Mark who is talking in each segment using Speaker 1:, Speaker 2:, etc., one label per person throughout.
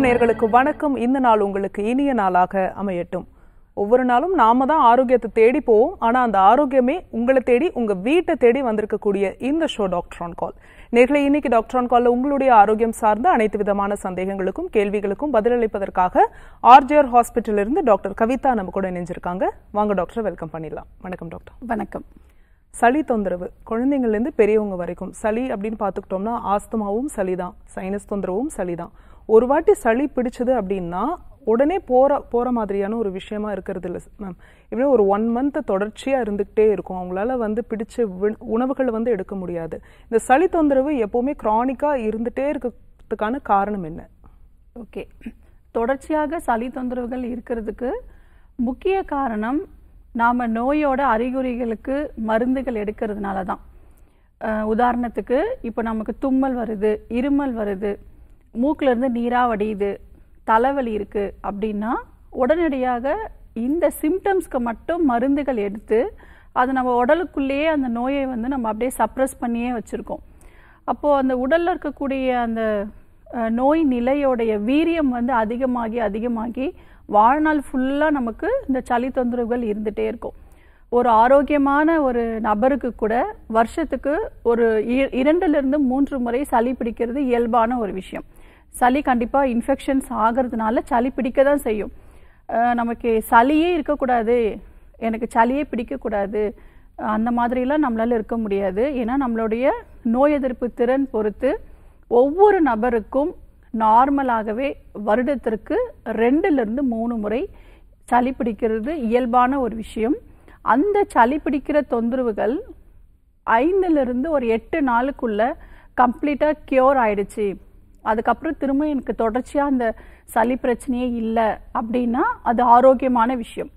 Speaker 1: நேர்களுக்கு வணக்கம் இந்த நாள் உங்களுக்கு இனிய நாளாக அமையட்டும் ஒவ்வொரு நாளும் நாம தான் ஆரோக்கியத்தை தேடி போவோம் ஆனா அந்த ஆரோக்கியமே உங்களை தேடி உங்க வீட்டை தேடி வந்திருக்கக்கூடிய இந்த ஷோ டாக்டர் ஆன் கால் நேர்களை இன்னைக்கு டாக்டர் ஆன் கால்ல உங்களுடைய ஆரோக்கியம் சார்ந்த அனைத்து விதமான சந்தேகங்களுக்கும் கேள்விகளுக்கும் பதிலளிப்பதற்காக ஆர்ஜிஆர் ஹாஸ்பிட்டல் இருந்து டாக்டர் கவிதா நம்ம கூட இணைஞ்சிருக்காங்க வாங்க டாக்டர் வெல்கம் பண்ணிடலாம் வணக்கம் டாக்டர்
Speaker 2: வணக்கம்
Speaker 1: சளி தொந்தரவு குழந்தைங்கள்லேருந்து பெரியவங்க வரைக்கும் சளி அப்படின்னு பார்த்துக்கிட்டோம்னா ஆஸ்துமாவும் சளி தான் சைனஸ் தொந்தரவும் சளி தான் ஒரு வாட்டி சளி பிடிச்சது அப்படின்னா உடனே போற போற மாதிரியான ஒரு விஷயமா இருக்கிறது இல்லை மேம் இப்படியே ஒரு ஒன் மந்த் தொடர்ச்சியா இருந்துகிட்டே இருக்கும் அவங்களால வந்து பிடிச்ச வி- உணவுகளை வந்து எடுக்க முடியாது இந்த சளி தொந்தரவு எப்பவுமே கிரானிக்கா இருந்துட்டே இருக்கிறதுக்கான காரணம் என்ன
Speaker 2: ஓகே தொடர்ச்சியாக சளி தொந்தரவுகள் இருக்கிறதுக்கு முக்கிய காரணம் நாம் நோயோட அறிகுறிகளுக்கு மருந்துகள் எடுக்கிறதுனால தான் அஹ், உதாரணத்துக்கு இப்போ நமக்கு தும்மல் வருது இருமல் வருது மூக்குல இருந்து நீராக வடியுது தலைவலி இருக்குது அப்படின்னா உடனடியாக இந்த சிம்டம்ஸ்க்கு மட்டும் மருந்துகள் எடுத்து அது நம்ம உடலுக்குள்ளேயே அந்த நோயை வந்து நம்ம அப்படியே சப்ரஸ் பண்ணியே வச்சுருக்கோம் அப்போது அந்த உடலில் இருக்கக்கூடிய அந்த அஹ், நோய் நிலையோடைய வீரியம் வந்து அதிகமாகி அதிகமாகி வாழ்நாள் ஃபுல்லாக நமக்கு இந்த சளி தொந்தரவுகள் இருந்துகிட்டே இருக்கும் ஒரு ஆரோக்கியமான ஒரு நபருக்கு கூட வருஷத்துக்கு ஒரு இ- இரண்டிலிருந்து மூன்று முறை சளி பிடிக்கிறது இயல்பான ஒரு விஷயம் சளி கண்டிப்பாக இன்ஃபெக்ஷன்ஸ் ஆகிறதுனால சளி பிடிக்க தான் செய்யும் அஹ், நமக்கு சளியே இருக்கக்கூடாது எனக்கு சளியே பிடிக்கக்கூடாது அஹ், அந்த மாதிரிலாம் நம்மளால இருக்க முடியாது ஏன்னா நம்மளுடைய நோய் எதிர்ப்பு திறன் பொறுத்து ஒவ்வொரு நபருக்கும் நார்மலாகவே வருடத்திற்கு ரெண்டுலேருந்து மூணு முறை சளி பிடிக்கிறது இயல்பான ஒரு விஷயம் அந்த சளி பிடிக்கிற தொந்தரவுகள் ஐந்துலேருந்து ஒரு எட்டு நாளுக்குள்ள கம்ப்ளீட்டாக க்யூர் ஆயிடுச்சு அதுக்கப்புறம் திரும்ப எனக்கு தொடர்ச்சியாக அந்த சளி பிரச்சனையே இல்லை அப்படின்னா அது ஆரோக்கியமான விஷயம்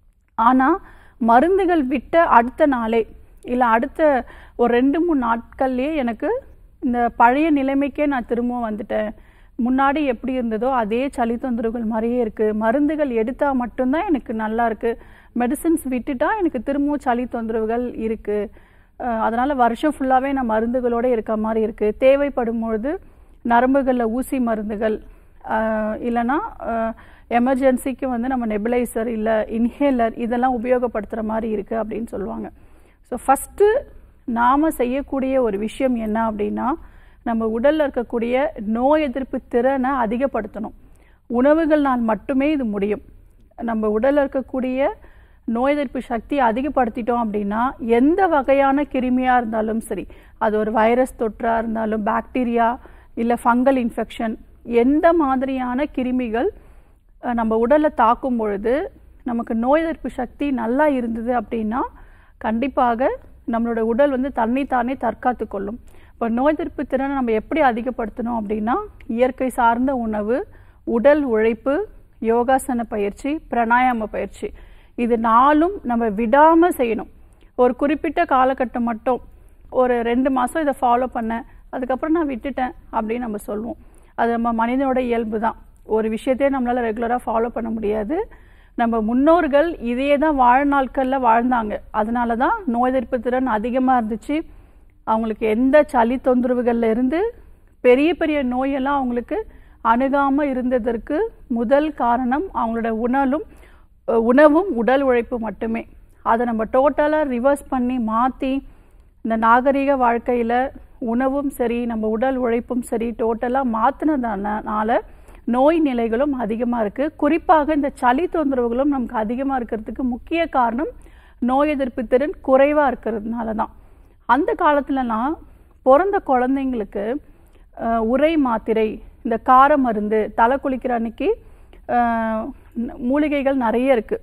Speaker 2: ஆனால் மருந்துகள் விட்ட அடுத்த நாளே இல்லை அடுத்த ஒரு ரெண்டு மூணு நாட்கள்லேயே எனக்கு இந்த பழைய நிலைமைக்கே நான் திரும்பவும் வந்துட்டேன் முன்னாடி எப்படி இருந்ததோ அதே சளி தொந்தரவுகள் மாதிரியே இருக்குது மருந்துகள் எடுத்தால் மட்டும்தான் எனக்கு நல்லா இருக்குது மெடிசின்ஸ் விட்டுட்டா எனக்கு திரும்பவும் சளி தொந்தரவுகள் இருக்குது அதனால் வருஷம் ஃபுல்லாகவே நான் மருந்துகளோடு இருக்க மாதிரி இருக்குது தேவைப்படும் பொழுது நரம்புகளில் ஊசி மருந்துகள் அஹ், இல்லைன்னா எமர்ஜென்சிக்கு வந்து நம்ம நெபுலைசர் இல்லை இன்ஹேலர் இதெல்லாம் உபயோகப்படுத்துகிற மாதிரி இருக்குது அப்படின்னு சொல்லுவாங்க ஸோ ஃபஸ்ட்டு நாம் செய்யக்கூடிய ஒரு விஷயம் என்ன அப்படின்னா நம்ம உடலில் இருக்கக்கூடிய நோய் எதிர்ப்பு திறனை அதிகப்படுத்தணும் உணவுகள்னால் மட்டுமே இது முடியும் நம்ம உடலில் இருக்கக்கூடிய நோய் எதிர்ப்பு சக்தி அதிகப்படுத்திட்டோம் அப்படின்னா எந்த வகையான கிருமியாக இருந்தாலும் சரி அது ஒரு வைரஸ் தொற்றாக இருந்தாலும் பாக்டீரியா இல்லை ஃபங்கல் இன்ஃபெக்ஷன் எந்த மாதிரியான கிருமிகள் அஹ், நம்ம உடலை தாக்கும் பொழுது நமக்கு நோய் எதிர்ப்பு சக்தி நல்லா இருந்தது அப்படின்னா கண்டிப்பாக நம்மளோட உடல் வந்து தன்னைத்தானே தற்காத்து கொள்ளும் இப்போ நோய் எதிர்ப்பு திறனை நம்ம எப்படி அதிகப்படுத்தணும் அப்படின்னா இயற்கை சார்ந்த உணவு உடல் உழைப்பு யோகாசன பயிற்சி பிராணாயாம பயிற்சி இது நாளும் நம்ம விடாமல் செய்யணும் ஒரு குறிப்பிட்ட காலகட்டம் மட்டும் ஒரு ரெண்டு மாதம் இதை ஃபாலோ பண்ணேன் அதுக்கப்புறம் நான் விட்டுட்டேன் அப்படின்னு நம்ம சொல்லுவோம் அது நம்ம மனிதனோட இயல்பு தான் ஒரு விஷயத்தையே நம்மளால் ரெகுலராக ஃபாலோ பண்ண முடியாது நம்ம முன்னோர்கள் இதே தான் வாழ்நாட்களில் வாழ்ந்தாங்க அதனால தான் நோய் எதிர்ப்பு திறன் அதிகமாக இருந்துச்சு அவங்களுக்கு எந்த சளி தொந்தரவுகள்ல இருந்து பெரிய பெரிய நோயெல்லாம் அவங்களுக்கு அணுகாமல் இருந்ததற்கு முதல் காரணம் அவங்களோட உணலும் அஹ், உணவும் உடல் உழைப்பு மட்டுமே அதை நம்ம டோட்டலாக ரிவர்ஸ் பண்ணி மாற்றி இந்த நாகரிக வாழ்க்கையில் உணவும் சரி நம்ம உடல் உழைப்பும் சரி டோட்டலாக மாற்றினதுனால நோய் நிலைகளும் அதிகமாக இருக்குது குறிப்பாக இந்த சளி தொந்தரவுகளும் நமக்கு அதிகமாக இருக்கிறதுக்கு முக்கிய காரணம் நோய் எதிர்ப்பு திறன் குறைவாக இருக்கிறதுனால தான் அந்த காலத்துலலாம் பிறந்த குழந்தைங்களுக்கு அஹ், உரை மாத்திரை இந்த கார மருந்து தலை குளிக்கிற அன்னைக்கு அஹ், மூலிகைகள் நிறைய இருக்குது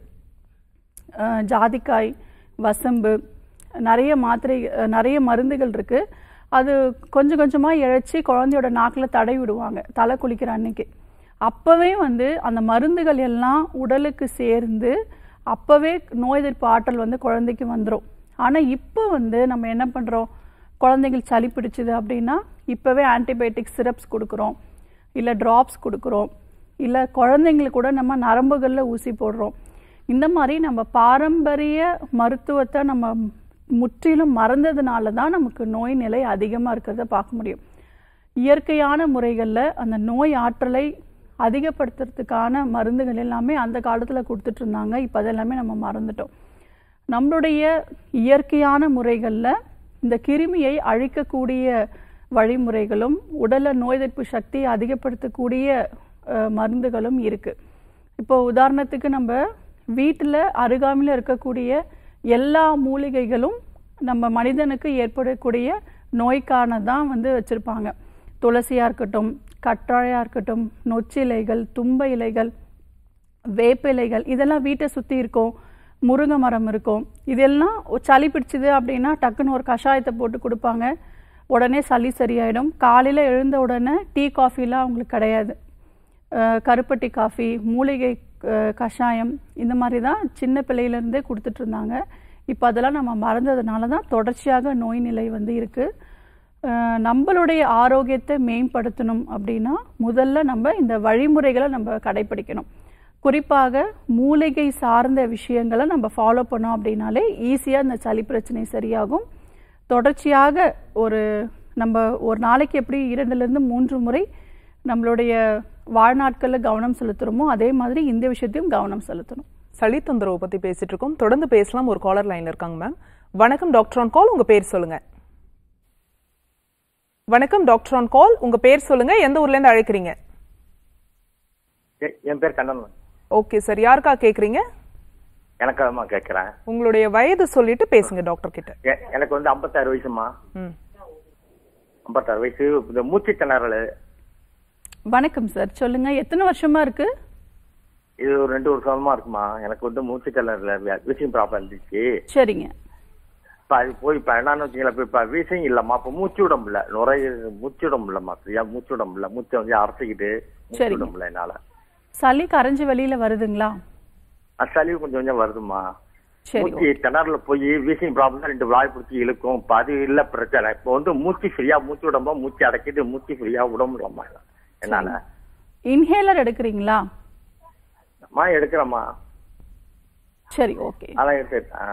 Speaker 2: அஹ், ஜாதிக்காய் வசம்பு நிறைய மாத்திரை அஹ், நிறைய மருந்துகள் இருக்குது அது கொஞ்சம் கொஞ்சமாக இழைச்சி குழந்தையோட நாக்கில் தடவி விடுவாங்க தலை குளிக்கிற அன்னைக்கு அப்போவே வந்து அந்த மருந்துகள் எல்லாம் உடலுக்கு சேர்ந்து அப்போவே நோய் எதிர்ப்பு ஆற்றல் வந்து குழந்தைக்கு வந்துடும் ஆனால் இப்போ வந்து நம்ம என்ன பண்ணுறோம் குழந்தைகள் சளி பிடிச்சுது அப்படின்னா இப்போவே ஆன்டிபயோட்டிக் சிரப்ஸ் கொடுக்குறோம் இல்லை ட்ராப்ஸ் கொடுக்குறோம் இல்லை குழந்தைங்களுக்கு கூட நம்ம நரம்புகளில் ஊசி போடுறோம் இந்த மாதிரி நம்ம பாரம்பரிய மருத்துவத்தை நம்ம முற்றிலும் மறந்ததுனால தான் நமக்கு நோய் நிலை அதிகமாக இருக்கிறத பார்க்க முடியும் இயற்கையான முறைகளில் அந்த நோய் ஆற்றலை அதிகப்படுத்துறதுக்கான மருந்துகள் எல்லாமே அந்த காலத்தில் கொடுத்துட்டு இருந்தாங்க இப்போ அதெல்லாமே நம்ம மறந்துட்டோம் நம்மளுடைய இயற்கையான முறைகளில் இந்த கிருமியை அழிக்கக்கூடிய வழிமுறைகளும் உடல்ல நோய் எதிர்ப்பு சக்தியை அதிகப்படுத்தக்கூடிய அஹ், மருந்துகளும் இருக்கு இப்போ உதாரணத்துக்கு நம்ம வீட்டில் அருகாமையில் இருக்கக்கூடிய எல்லா மூலிகைகளும் நம்ம மனிதனுக்கு ஏற்படக்கூடிய நோய்க்கான தான் வந்து வச்சுருப்பாங்க துளசியாக இருக்கட்டும் கற்றாழையாக இருக்கட்டும் நொச்சிலைகள் தும்ப இலைகள் வேப்ப இலைகள் இதெல்லாம் வீட்டை சுற்றி இருக்கும் முருங்கை மரம் இருக்கும் இதெல்லாம் ஒ- சளி பிடிச்சிது அப்படின்னா டக்குன்னு ஒரு கஷாயத்தை போட்டு கொடுப்பாங்க உடனே சளி சரியாயிடும் காலையில் எழுந்த உடனே டீ காஃபிலாம் அவங்களுக்கு கிடையாது அஹ் கருப்பட்டி காஃபி மூலிகை அஹ், கஷாயம் இந்த மாதிரி தான் சின்ன பிள்ளையிலேருந்தே கொடுத்துட்டு இருந்தாங்க இப்போ அதெல்லாம் நம்ம மறந்ததுனால தான் தொடர்ச்சியாக நோய் நிலை வந்து இருக்குது அஹ் நம்மளுடைய ஆரோக்கியத்தை மேம்படுத்தணும் அப்படின்னா முதல்ல நம்ம இந்த வழிமுறைகளை நம்ம கடைபிடிக்கணும் குறிப்பாக மூலிகை சார்ந்த விஷயங்களை நம்ம ஃபாலோ பண்ணோம் அப்படின்னாலே ஈஸியாக இந்த சளி பிரச்சனை சரியாகும் தொடர்ச்சியாக ஒரு நம்ம ஒரு நாளைக்கு எப்படி இரண்டுலேருந்து மூன்று முறை நம்மளுடைய வாழ்நாட்களில் கவனம் செலுத்துகிறோமோ அதே மாதிரி இந்த விஷயத்தையும் கவனம் செலுத்தணும்
Speaker 1: சளி தொந்தரவு பத்தி பேசிட்டு இருக்கோம் தொடர்ந்து பேசலாம் ஒரு காலர் லைன்ல இருக்காங்க மேம் வணக்கம் டாக்டர் ஆன் கால் உங்க பேர் சொல்லுங்க வணக்கம் டாக்டர் ஆன் கால் உங்க பேர் சொல்லுங்க எந்த ஊர்ல இருந்து அழைக்கிறீங்க
Speaker 3: எ- என் பேர் கண்ணன்
Speaker 1: ஓகே சார் யாருக்கா கேக்குறீங்க
Speaker 3: எனக்காகமா கேட்குறேன்
Speaker 1: உங்களுடைய வயது சொல்லிட்டு பேசுங்க டாக்டர் கிட்ட
Speaker 3: எனக்கு வந்து ஐம்பத்தாறு வயசுமா
Speaker 1: ம்
Speaker 3: ஐம்பத்தாறு வயசு இந்த மூச்சு திணறல்
Speaker 2: வணக்கம் சார் சொல்லுங்க எத்தனை வருஷமா இருக்கு
Speaker 3: இது ஒரு ரெண்டு வருஷமா இருக்குமா எனக்கு வந்து மூச்சு திணறல் வீசிங் ப்ராப்ளம் இருந்துச்சு
Speaker 2: சரிங்க
Speaker 3: இப்போ அது போய் இப்போ என்னன்னு வச்சுங்களேன் இப்போ இப்போ வீசிங் இல்லைம்மா இப்போ மூச்சு விட முடியல நுரைய மூச்சு விட முடியலம்மா சரியா மூச்சு விட முடியல மூச்சை வந்து அரைச்சிக்கிட்டு மூச்சு
Speaker 2: சரிங்க.
Speaker 3: விட முடியல என்னால
Speaker 2: சளி கரைஞ்சு வெளியில வருதுங்களா
Speaker 3: அது சளி கொஞ்சம் கொஞ்சம் வருதுமா
Speaker 2: சரி
Speaker 3: மூச்சு திணறல போய் வீசிங் ப்ராப்ளம் ரெண்டு வாய் பிடிச்சி இழுக்கும் இப்போ அது இல்ல பிரச்சனை இப்போ வந்து மூச்சு ஃப்ரீயா மூச்சு விடும்போது மூச்சு அடக்கிட்டு மூச்சு ஃப்ரீயா விட முடியலம்மா என்னால
Speaker 2: இன்ஹேலர் எடுக்கிறீங்களா
Speaker 3: அம்மா எடுக்கிறேம்மா
Speaker 2: சரி ஓகே
Speaker 3: அதான் எடுத்து ஆ.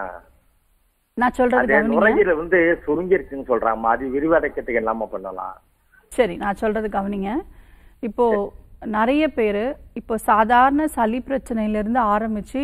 Speaker 2: நான் சொல்றது
Speaker 3: அது
Speaker 2: கவனிங்க
Speaker 3: நுரையீரல் வந்து சுருங்கிருக்குன்னு சொல்றாங்கம்மா அது விரிவடைக்கிறதுக்கு என்னம்மா பண்ணலாம்
Speaker 2: சரி நான் சொல்றது கவனிங்க இப்போ நிறைய பேர் இப்போ சாதாரண சளி பிரச்சனையிலேருந்து ஆரம்பிச்சு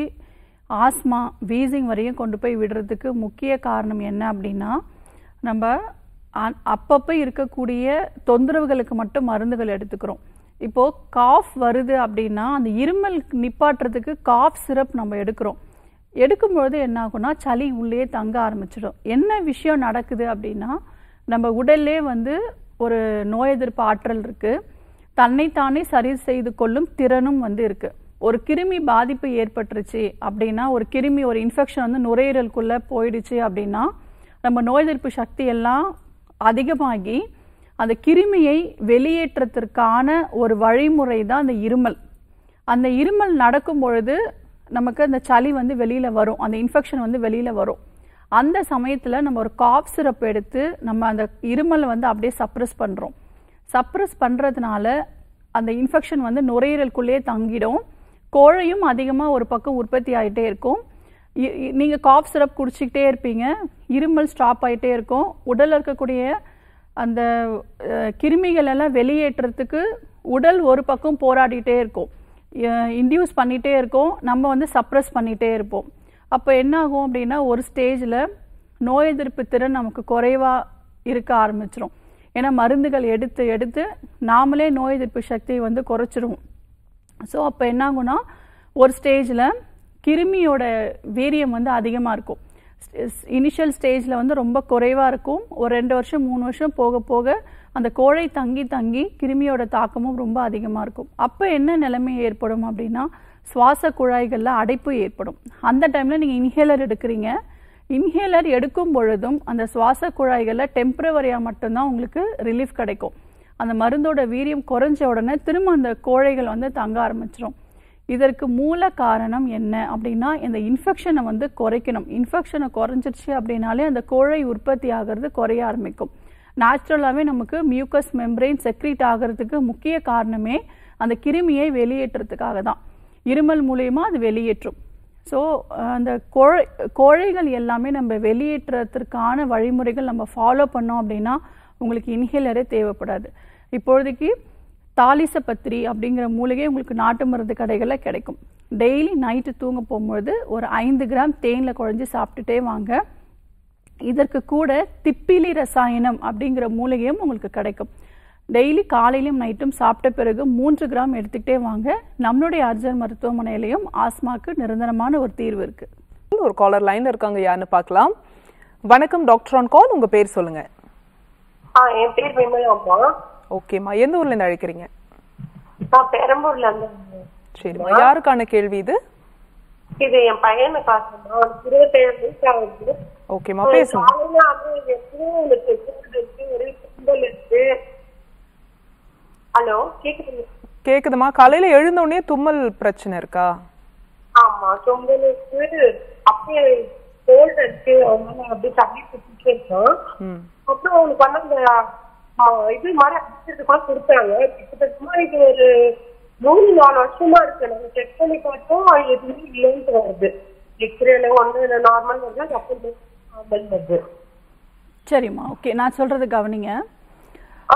Speaker 2: ஆஸ்மா வீசிங் வரையும் கொண்டு போய் விடுறதுக்கு முக்கிய காரணம் என்ன அப்படின்னா நம்ம அ- அப்பப்போ இருக்கக்கூடிய தொந்தரவுகளுக்கு மட்டும் மருந்துகள் எடுத்துக்கிறோம் இப்போ காஃப் வருது அப்படின்னா அந்த இருமல் நிப்பாட்டுறதுக்கு காஃப் சிரப் நம்ம எடுக்கிறோம் எடுக்கும்பொழுது என்ன ஆகும்னா சளி உள்ளே தங்க ஆரம்பிச்சிடும் என்ன விஷயம் நடக்குது அப்படின்னா நம்ம உடல்லே வந்து ஒரு நோய் எதிர்ப்பு ஆற்றல் இருக்கு தன்னைத்தானே சரி செய்து கொள்ளும் திறனும் வந்து இருக்கு ஒரு கிருமி பாதிப்பு ஏற்பட்டுருச்சு அப்படின்னா ஒரு கிருமி ஒரு இன்ஃபெக்ஷன் வந்து நுரையீரலுக்குள்ள போயிடுச்சு அப்படின்னா நம்ம நோய் எதிர்ப்பு சக்தி எல்லாம் அதிகமாகி அந்த கிருமியை வெளியேற்றத்திற்கான ஒரு வழிமுறை தான் அந்த இருமல் அந்த இருமல் நடக்கும் பொழுது நமக்கு அந்த சளி வந்து வெளியில வரும் அந்த இன்ஃபெக்ஷன் வந்து வெளியில வரும் அந்த சமயத்துல நம்ம ஒரு காப் சிரப் எடுத்து நம்ம அந்த இருமலை வந்து அப்படியே சப்ரஸ் பண்றோம் சப்ரஸ் பண்றதுனால அந்த இன்ஃபெக்ஷன் வந்து நுரையீரலுக்குள்ளேயே தங்கிடும் கோழையும் அதிகமா ஒரு பக்கம் உற்பத்தி ஆயிட்டே இருக்கும் இ- இ- நீங்க காப் சிரப் குடிச்சிக்கிட்டே இருப்பீங்க இருமல் ஸ்டாப் ஆயிட்டே இருக்கும் உடல்ல இருக்கக்கூடிய அந்த அஹ், கிருமிகள் எல்லாம் வெளியேற்றத்துக்கு உடல் ஒரு பக்கம் போராடிட்டே இருக்கும் இன்டியூஸ் பண்ணிட்டே இருக்கும் நம்ம வந்து சப்ரஸ் பண்ணிட்டே இருப்போம் அப்போ என்ன ஆகும் அப்படின்னா ஒரு ஸ்டேஜில் நோய் எதிர்ப்பு திறன் நமக்கு குறைவா இருக்க ஆரம்பிச்சிரும் ஏன்னா மருந்துகள் எடுத்து எடுத்து நாமளே நோய் எதிர்ப்பு சக்தியை வந்து குறைச்சிருவோம் ஸோ அப்போ என்ன ஆகும்னா ஒரு ஸ்டேஜில் கிருமியோட வீரியம் வந்து அதிகமாக இருக்கும் இனிஷியல் ஸ்டேஜில் வந்து ரொம்ப குறைவாக இருக்கும் ஒரு ரெண்டு வருஷம் மூணு வருஷம் போக போக அந்த கோழை தங்கி தங்கி கிருமியோட தாக்கமும் ரொம்ப அதிகமாக இருக்கும் அப்போ என்ன நிலைமை ஏற்படும் அப்படின்னா சுவாச குழாய்களில் அடைப்பு ஏற்படும் அந்த டைமில் நீங்கள் இன்ஹேலர் எடுக்கிறீங்க இன்ஹேலர் எடுக்கும் பொழுதும் அந்த சுவாச குழாய்களில் டெம்பரவரியாக மட்டும்தான் உங்களுக்கு ரிலீஃப் கிடைக்கும் அந்த மருந்தோட வீரியம் குறைஞ்ச உடனே திரும்ப அந்த கோழைகள் வந்து தங்க ஆரம்பிச்சிடும் இதற்கு மூல காரணம் என்ன அப்படின்னா இந்த இன்ஃபெக்ஷனை வந்து குறைக்கணும் இன்ஃபெக்ஷனை குறைஞ்சிருச்சு அப்படின்னாலே அந்த கோழை உற்பத்தி ஆகிறது குறைய ஆரம்பிக்கும் நேச்சுரலாகவே நமக்கு மியூக்கஸ் மெம்பரெயின் செக்ரீட் ஆகிறதுக்கு முக்கிய காரணமே அந்த கிருமியை வெளியேற்றத்துக்காக தான் இருமல் மூலியமா அது வெளியேற்றும் ஸோ அந்த கோழை கோழைகள் எல்லாமே நம்ம வெளியேற்றத்திற்கான வழிமுறைகள் நம்ம ஃபாலோ பண்ணோம் அப்படின்னா உங்களுக்கு இன்ஹேலரே தேவைப்படாது இப்பொழுதைக்கு தாலிசப்பத்திரி அப்படிங்கிற மூலிகை உங்களுக்கு நாட்டு மருந்து கடைகளில் கிடைக்கும் டெய்லி நைட்டு தூங்க போகும்பொழுது ஒரு ஐந்து கிராம் தேனில் குழஞ்சி சாப்பிட்டுட்டே வாங்க இதற்கு கூட திப்பிலி ரசாயனம் அப்படிங்கிற மூலிகையும் உங்களுக்கு கிடைக்கும் டெய்லி காலையிலும் நைட்டும் சாப்பிட்ட பிறகு மூன்று கிராம் எடுத்துக்கிட்டே வாங்க நம்மளுடைய அர்ஜன் மருத்துவமனையிலையும் ஆஸ்மாக்கு நிரந்தரமான ஒரு தீர்வு இருக்கு
Speaker 1: ஒரு காலர் லைன்ல இருக்காங்க யாருன்னு பார்க்கலாம் வணக்கம் டாக்டர் ஆன் கால் உங்க பேர் சொல்லுங்க
Speaker 4: ஆ என் பேர் விமலாம்மா
Speaker 1: ஓகேம்மா எந்த ஊர்ல இருந்து அழைக்கிறீங்க
Speaker 4: நான் பெரம்பூர்ல இருந்து வரேன்.
Speaker 1: சரிம்மா யாருக்கான கேள்வி இது
Speaker 4: இது என் பையனுக்காகம்மா அவனுக்கு இருபத்தேழு வயசு ஆகுது
Speaker 1: ஓகேம்மா பேசுங்க
Speaker 4: காலையில அது எப்பவும் எனக்கு சூடு இருக்கு ஒரே கும்பல் இருக்கு ஹலோ கேக்குதுங்க
Speaker 1: கேக்குதுமா காலையில எழுந்த உடனே தும்மல் பிரச்சனை இருக்கா
Speaker 4: ஆமா கும்பல் இருக்கு அப்படியே கோல்டு இருக்கு அதனால அப்படியே தண்ணி குடிச்சிட்டு இருக்கான்
Speaker 1: ம்
Speaker 4: அப்புறம் அவனுக்கு வந்து அந்த ஆ, இது மாதிரி அடிச்சது கூட கொடுத்தாங்க கிட்டத்தட்ட இது ஒரு மூணு நாலு வருஷமா இருக்கு நாங்க செக் பண்ணி பார்த்தோம் அது எதுவுமே இல்லைன்னு வருது எக்ஸ்ரேல ஒன்று நார்மல் வருது அப்புறம் நார்மல் வருது
Speaker 2: சரிம்மா ஓகே நான் சொல்றது கவனிங்க
Speaker 4: ஆ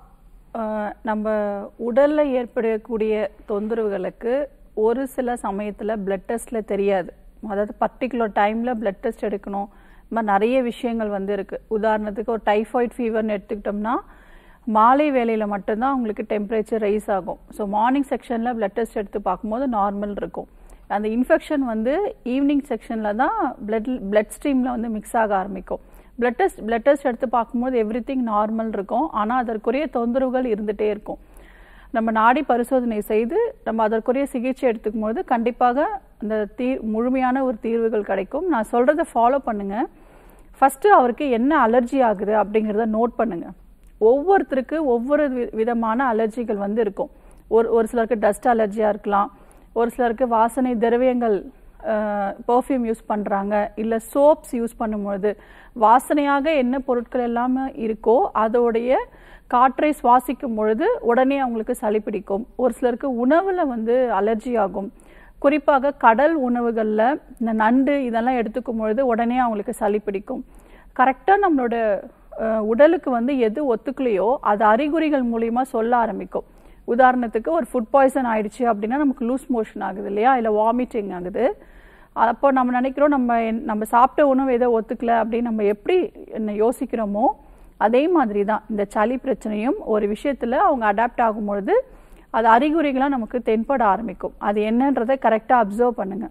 Speaker 2: அஹ், நம்ம உடல்ல ஏற்படக்கூடிய தொந்தரவுகளுக்கு ஒரு சில சமயத்துல பிளட் டெஸ்ட்ல தெரியாது அதாவது பர்டிகுலர் டைம்ல பிளட் டெஸ்ட் எடுக்கணும் இந்த மாதிரி நிறைய விஷயங்கள் வந்து இருக்கு உதாரணத்துக்கு ஒரு டைஃபாய்டு ஃபீவர்னு எடுத்துக்கிட்டோம்னா மாலை வேளையில மட்டும்தான் உங்களுக்கு டெம்பரேச்சர் ரைஸ் ஆகும் ஸோ மார்னிங் செக்ஷன்ல பிளட் டெஸ்ட் எடுத்து பார்க்கும்போது நார்மல் இருக்கும் அந்த இன்ஃபெக்ஷன் வந்து ஈவினிங் செக்ஷனில் தான் பிளட் பிளட் ஸ்ட்ரீமில் வந்து மிக்ஸ் ஆக ஆரம்பிக்கும் பிளட் டெஸ்ட் பிளட் டெஸ்ட் எடுத்து பார்க்கும்போது எவ்ரி திங் நார்மல் இருக்கும் ஆனால் அதற்குரிய தொந்தரவுகள் இருந்துகிட்டே இருக்கும் நம்ம நாடி பரிசோதனை செய்து நம்ம அதற்குரிய சிகிச்சை எடுத்துக்கும் போது கண்டிப்பாக அந்த தீ முழுமையான ஒரு தீர்வுகள் கிடைக்கும் நான் சொல்கிறத ஃபாலோ பண்ணுங்க ஃபஸ்ட்டு அவருக்கு என்ன அலர்ஜி ஆகுது அப்படிங்கிறத நோட் பண்ணுங்க ஒவ்வொருத்தருக்கு ஒவ்வொரு வி- விதமான அலர்ஜிகள் வந்து இருக்கும் ஒரு ஒரு சிலருக்கு டஸ்ட் அலர்ஜியாக இருக்கலாம் ஒரு சிலருக்கு வாசனை திரவியங்கள் பர்ஃப்யூம் யூஸ் பண்ணுறாங்க இல்லை சோப்ஸ் யூஸ் பண்ணும்பொழுது வாசனையாக என்ன பொருட்கள் எல்லாமே இருக்கோ அதோடைய காற்றை சுவாசிக்கும் பொழுது உடனே அவங்களுக்கு சளி பிடிக்கும் ஒரு சிலருக்கு உணவில் வந்து அலர்ஜி ஆகும் குறிப்பாக கடல் உணவுகளில் இந்த நண்டு இதெல்லாம் எடுத்துக்கும் பொழுது உடனே அவங்களுக்கு சளி பிடிக்கும் கரெக்டாக நம்மளோட அஹ், உடலுக்கு வந்து எது ஒத்துக்கலையோ அது அறிகுறிகள் மூலியமா சொல்ல ஆரம்பிக்கும் உதாரணத்துக்கு ஒரு ஃபுட் பாய்சன் ஆயிடுச்சு அப்படின்னா நமக்கு லூஸ் மோஷன் ஆகுது இல்லையா இல்லை வாமிட்டிங் ஆகுது அப்போ நம்ம நினைக்கிறோம் நம்ம என்- நம்ம சாப்பிட்ட உணவு ஏதோ ஒத்துக்கல அப்படின்னு நம்ம எப்படி என்ன யோசிக்கிறோமோ அதே மாதிரி தான் இந்த சளி பிரச்சனையும் ஒரு விஷயத்துல அவங்க அடாப்ட் ஆகும் பொழுது அது அறிகுறிகளாக நமக்கு தென்பட ஆரம்பிக்கும் அது என்னன்றதை கரெக்டாக அப்சர்வ் பண்ணுங்க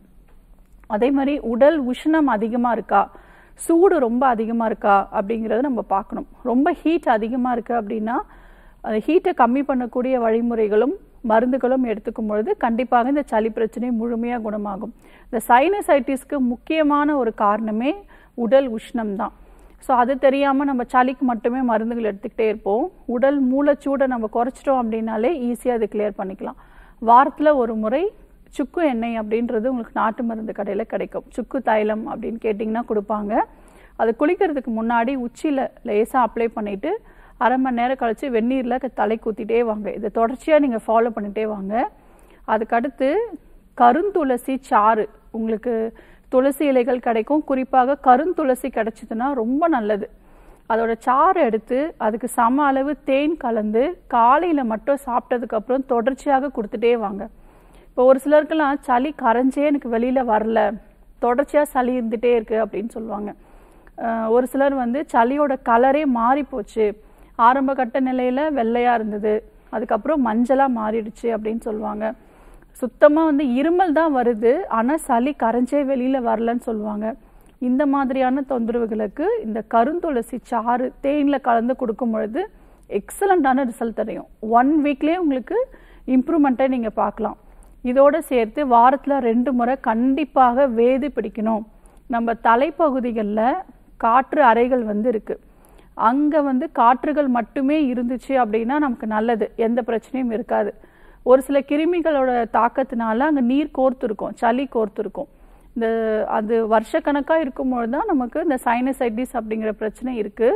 Speaker 2: அதே மாதிரி உடல் உஷ்ணம் அதிகமாக இருக்கா சூடு ரொம்ப அதிகமாக இருக்கா அப்படிங்கிறத நம்ம பார்க்கணும் ரொம்ப ஹீட் அதிகமாக இருக்கு அப்படின்னா அந்த ஹீட்டை கம்மி பண்ணக்கூடிய வழிமுறைகளும் மருந்துகளும் எடுத்துக்கும் பொழுது கண்டிப்பாக இந்த சளி பிரச்சனை முழுமையாக குணமாகும் இந்த சைனசைட்டிஸ்க்கு முக்கியமான ஒரு காரணமே உடல் உஷ்ணம் தான் ஸோ அது தெரியாமல் நம்ம சளிக்கு மட்டுமே மருந்துகள் எடுத்துக்கிட்டே இருப்போம் உடல் மூளைச்சூடை நம்ம குறைச்சிட்டோம் அப்படின்னாலே ஈஸியாக அதை கிளியர் பண்ணிக்கலாம் வாரத்தில் ஒரு முறை சுக்கு எண்ணெய் அப்படின்றது உங்களுக்கு நாட்டு மருந்து கடையில் கிடைக்கும் சுக்கு தைலம் அப்படின்னு கேட்டிங்கன்னா கொடுப்பாங்க அது குளிக்கிறதுக்கு முன்னாடி உச்சியில் லேசாக அப்ளை பண்ணிவிட்டு அரை மணி நேரம் கழித்து வெந்நீரில் தலை ஊற்றிட்டே வாங்க இதை தொடர்ச்சியாக நீங்கள் ஃபாலோ பண்ணிட்டே வாங்க அதுக்கடுத்து கருந்துளசி சாறு உங்களுக்கு துளசி இலைகள் கிடைக்கும் குறிப்பாக கருந்துளசி கிடைச்சதுன்னா ரொம்ப நல்லது அதோட சாறு எடுத்து அதுக்கு சம அளவு தேன் கலந்து காலையில் மட்டும் சாப்பிட்டதுக்கு அப்புறம் தொடர்ச்சியாக கொடுத்துட்டே வாங்க இப்போ ஒரு சிலருக்கெல்லாம் சளி கரைஞ்சே எனக்கு வெளியில் வரல தொடர்ச்சியாக சளி இருந்துகிட்டே இருக்கு அப்படின்னு சொல்லுவாங்க அஹ் ஒரு சிலர் வந்து சளியோட கலரே மாறி போச்சு ஆரம்ப கட்ட நிலையில் வெள்ளையாக இருந்தது அதுக்கப்புறம் மஞ்சளாக மாறிடுச்சு அப்படின்னு சொல்லுவாங்க சுத்தமாக வந்து இருமல் தான் வருது ஆனால் சளி கரைஞ்சே வெளியில் வரலன்னு சொல்லுவாங்க இந்த மாதிரியான தொந்தரவுகளுக்கு இந்த கருந்துளசி சாறு தேனில் கலந்து கொடுக்கும் பொழுது எக்ஸலண்ட்டான ரிசல்ட் தெரியும் ஒன் வீக்லேயே உங்களுக்கு இம்ப்ரூவ்மெண்ட்டை நீங்கள் பார்க்கலாம் இதோட சேர்த்து வாரத்தில் ரெண்டு முறை கண்டிப்பாக வேது பிடிக்கணும் நம்ம தலைப்பகுதிகளில் காற்று அறைகள் வந்து இருக்கு அங்கே வந்து காற்றுகள் மட்டுமே இருந்துச்சு அப்படின்னா நமக்கு நல்லது எந்த பிரச்சனையும் இருக்காது ஒரு சில கிருமிகளோட தாக்கத்தினால அங்கே நீர் கோர்த்து இருக்கும் சளி கோர்த்து இருக்கும் இந்த அது வருஷக்கணக்காக இருக்கும்பொழுது தான் நமக்கு இந்த சைனசைட்டிஸ் அப்படிங்கிற பிரச்சனை இருக்குது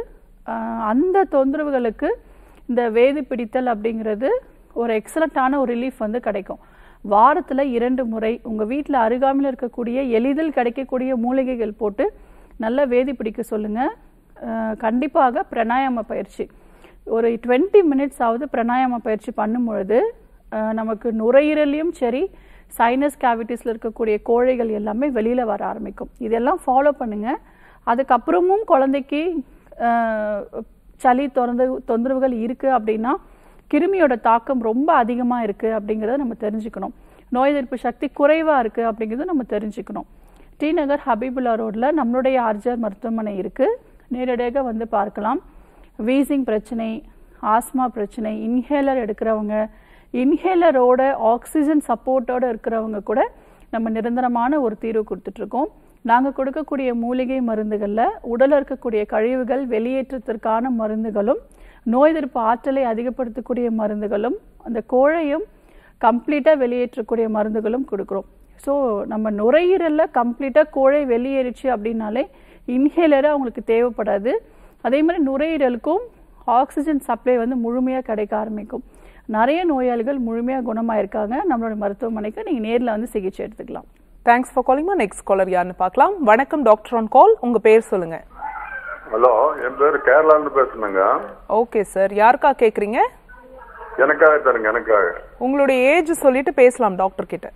Speaker 2: அந்த தொந்தரவுகளுக்கு இந்த வேதி பிடித்தல் அப்படிங்கிறது ஒரு எக்ஸலண்ட்டான ஒரு ரிலீஃப் வந்து கிடைக்கும் வாரத்தில் இரண்டு முறை உங்கள் வீட்டில் அருகாமையில் இருக்கக்கூடிய எளிதில் கிடைக்கக்கூடிய மூலிகைகள் போட்டு நல்லா வேதி பிடிக்க சொல்லுங்கள் கண்டிப்பாக பிராணாயாம பயிற்சி ஒரு டுவெண்ட்டி மினிட்ஸ் ஆகுது பிராணாயாம பயிற்சி பண்ணும் பொழுது அஹ், நமக்கு நுரையீரலையும் சரி சைனஸ் கேவிட்டிஸில் இருக்கக்கூடிய கோழைகள் எல்லாமே வெளியில் வர ஆரம்பிக்கும் இதெல்லாம் ஃபாலோ பண்ணுங்க அதுக்கப்புறமும் குழந்தைக்கு அஹ், சளி தொந்தரவு தொந்தரவுகள் இருக்குது அப்படின்னா கிருமியோட தாக்கம் ரொம்ப அதிகமாக இருக்குது அப்படிங்கிறத நம்ம தெரிஞ்சுக்கணும் நோய் எதிர்ப்பு சக்தி குறைவாக இருக்குது அப்படிங்கிறத நம்ம தெரிஞ்சுக்கணும் டி நகர் ஹபீபுல்லா ரோட்ல நம்மளுடைய ஆர்ஜர் மருத்துவமனை இருக்குது நேரடியாக வந்து பார்க்கலாம் வீசிங் பிரச்சனை ஆஸ்மா பிரச்சனை இன்ஹேலர் எடுக்கிறவங்க இன்ஹேலரோட ஆக்சிஜன் சப்போர்ட்டோட இருக்கிறவங்க கூட நம்ம நிரந்தரமான ஒரு தீர்வு கொடுத்துட்ருக்கோம் நாங்கள் கொடுக்கக்கூடிய மூலிகை மருந்துகளில் உடலில் இருக்கக்கூடிய கழிவுகள் வெளியேற்றத்திற்கான மருந்துகளும் நோய் எதிர்ப்பு ஆற்றலை அதிகப்படுத்தக்கூடிய மருந்துகளும் அந்த கோழையும் கம்ப்ளீட்டாக வெளியேற்றக்கூடிய மருந்துகளும் கொடுக்குறோம் ஸோ நம்ம நுரையீரலில் கம்ப்ளீட்டாக கோழை வெளியேறிச்சு அப்படின்னாலே இன்ஹேலரு அவங்களுக்கு தேவைப்படாது அதே மாதிரி நுரையீரலுக்கும் ஆக்சிஜன் சப்ளை வந்து முழுமையாக கிடைக்க ஆரம்பிக்கும் நிறைய நோயாளிகள் முழுமையாக குணமாயிருக்காங்க நம்மளோட மருத்துவமனைக்கு நீங்கள் நேரில் வந்து சிகிச்சை எடுத்துக்கலாம்
Speaker 1: thanks for calling next caller யாருன்னு பார்க்கலாம் வணக்கம் டாக்டர் ஆன் கால் உங்க பேர் சொல்லுங்க
Speaker 5: ஹலோ என் பேர் கேரளாந்து பேசுனேங்க
Speaker 1: ஓகே சார் யாருக்கா கேக்குறீங்க
Speaker 5: எனக்காக தருங்க எனக்காக
Speaker 1: உங்களுடைய ஏஜ் சொல்லிட்டு பேசலாம் டாக்டர் கிட்ட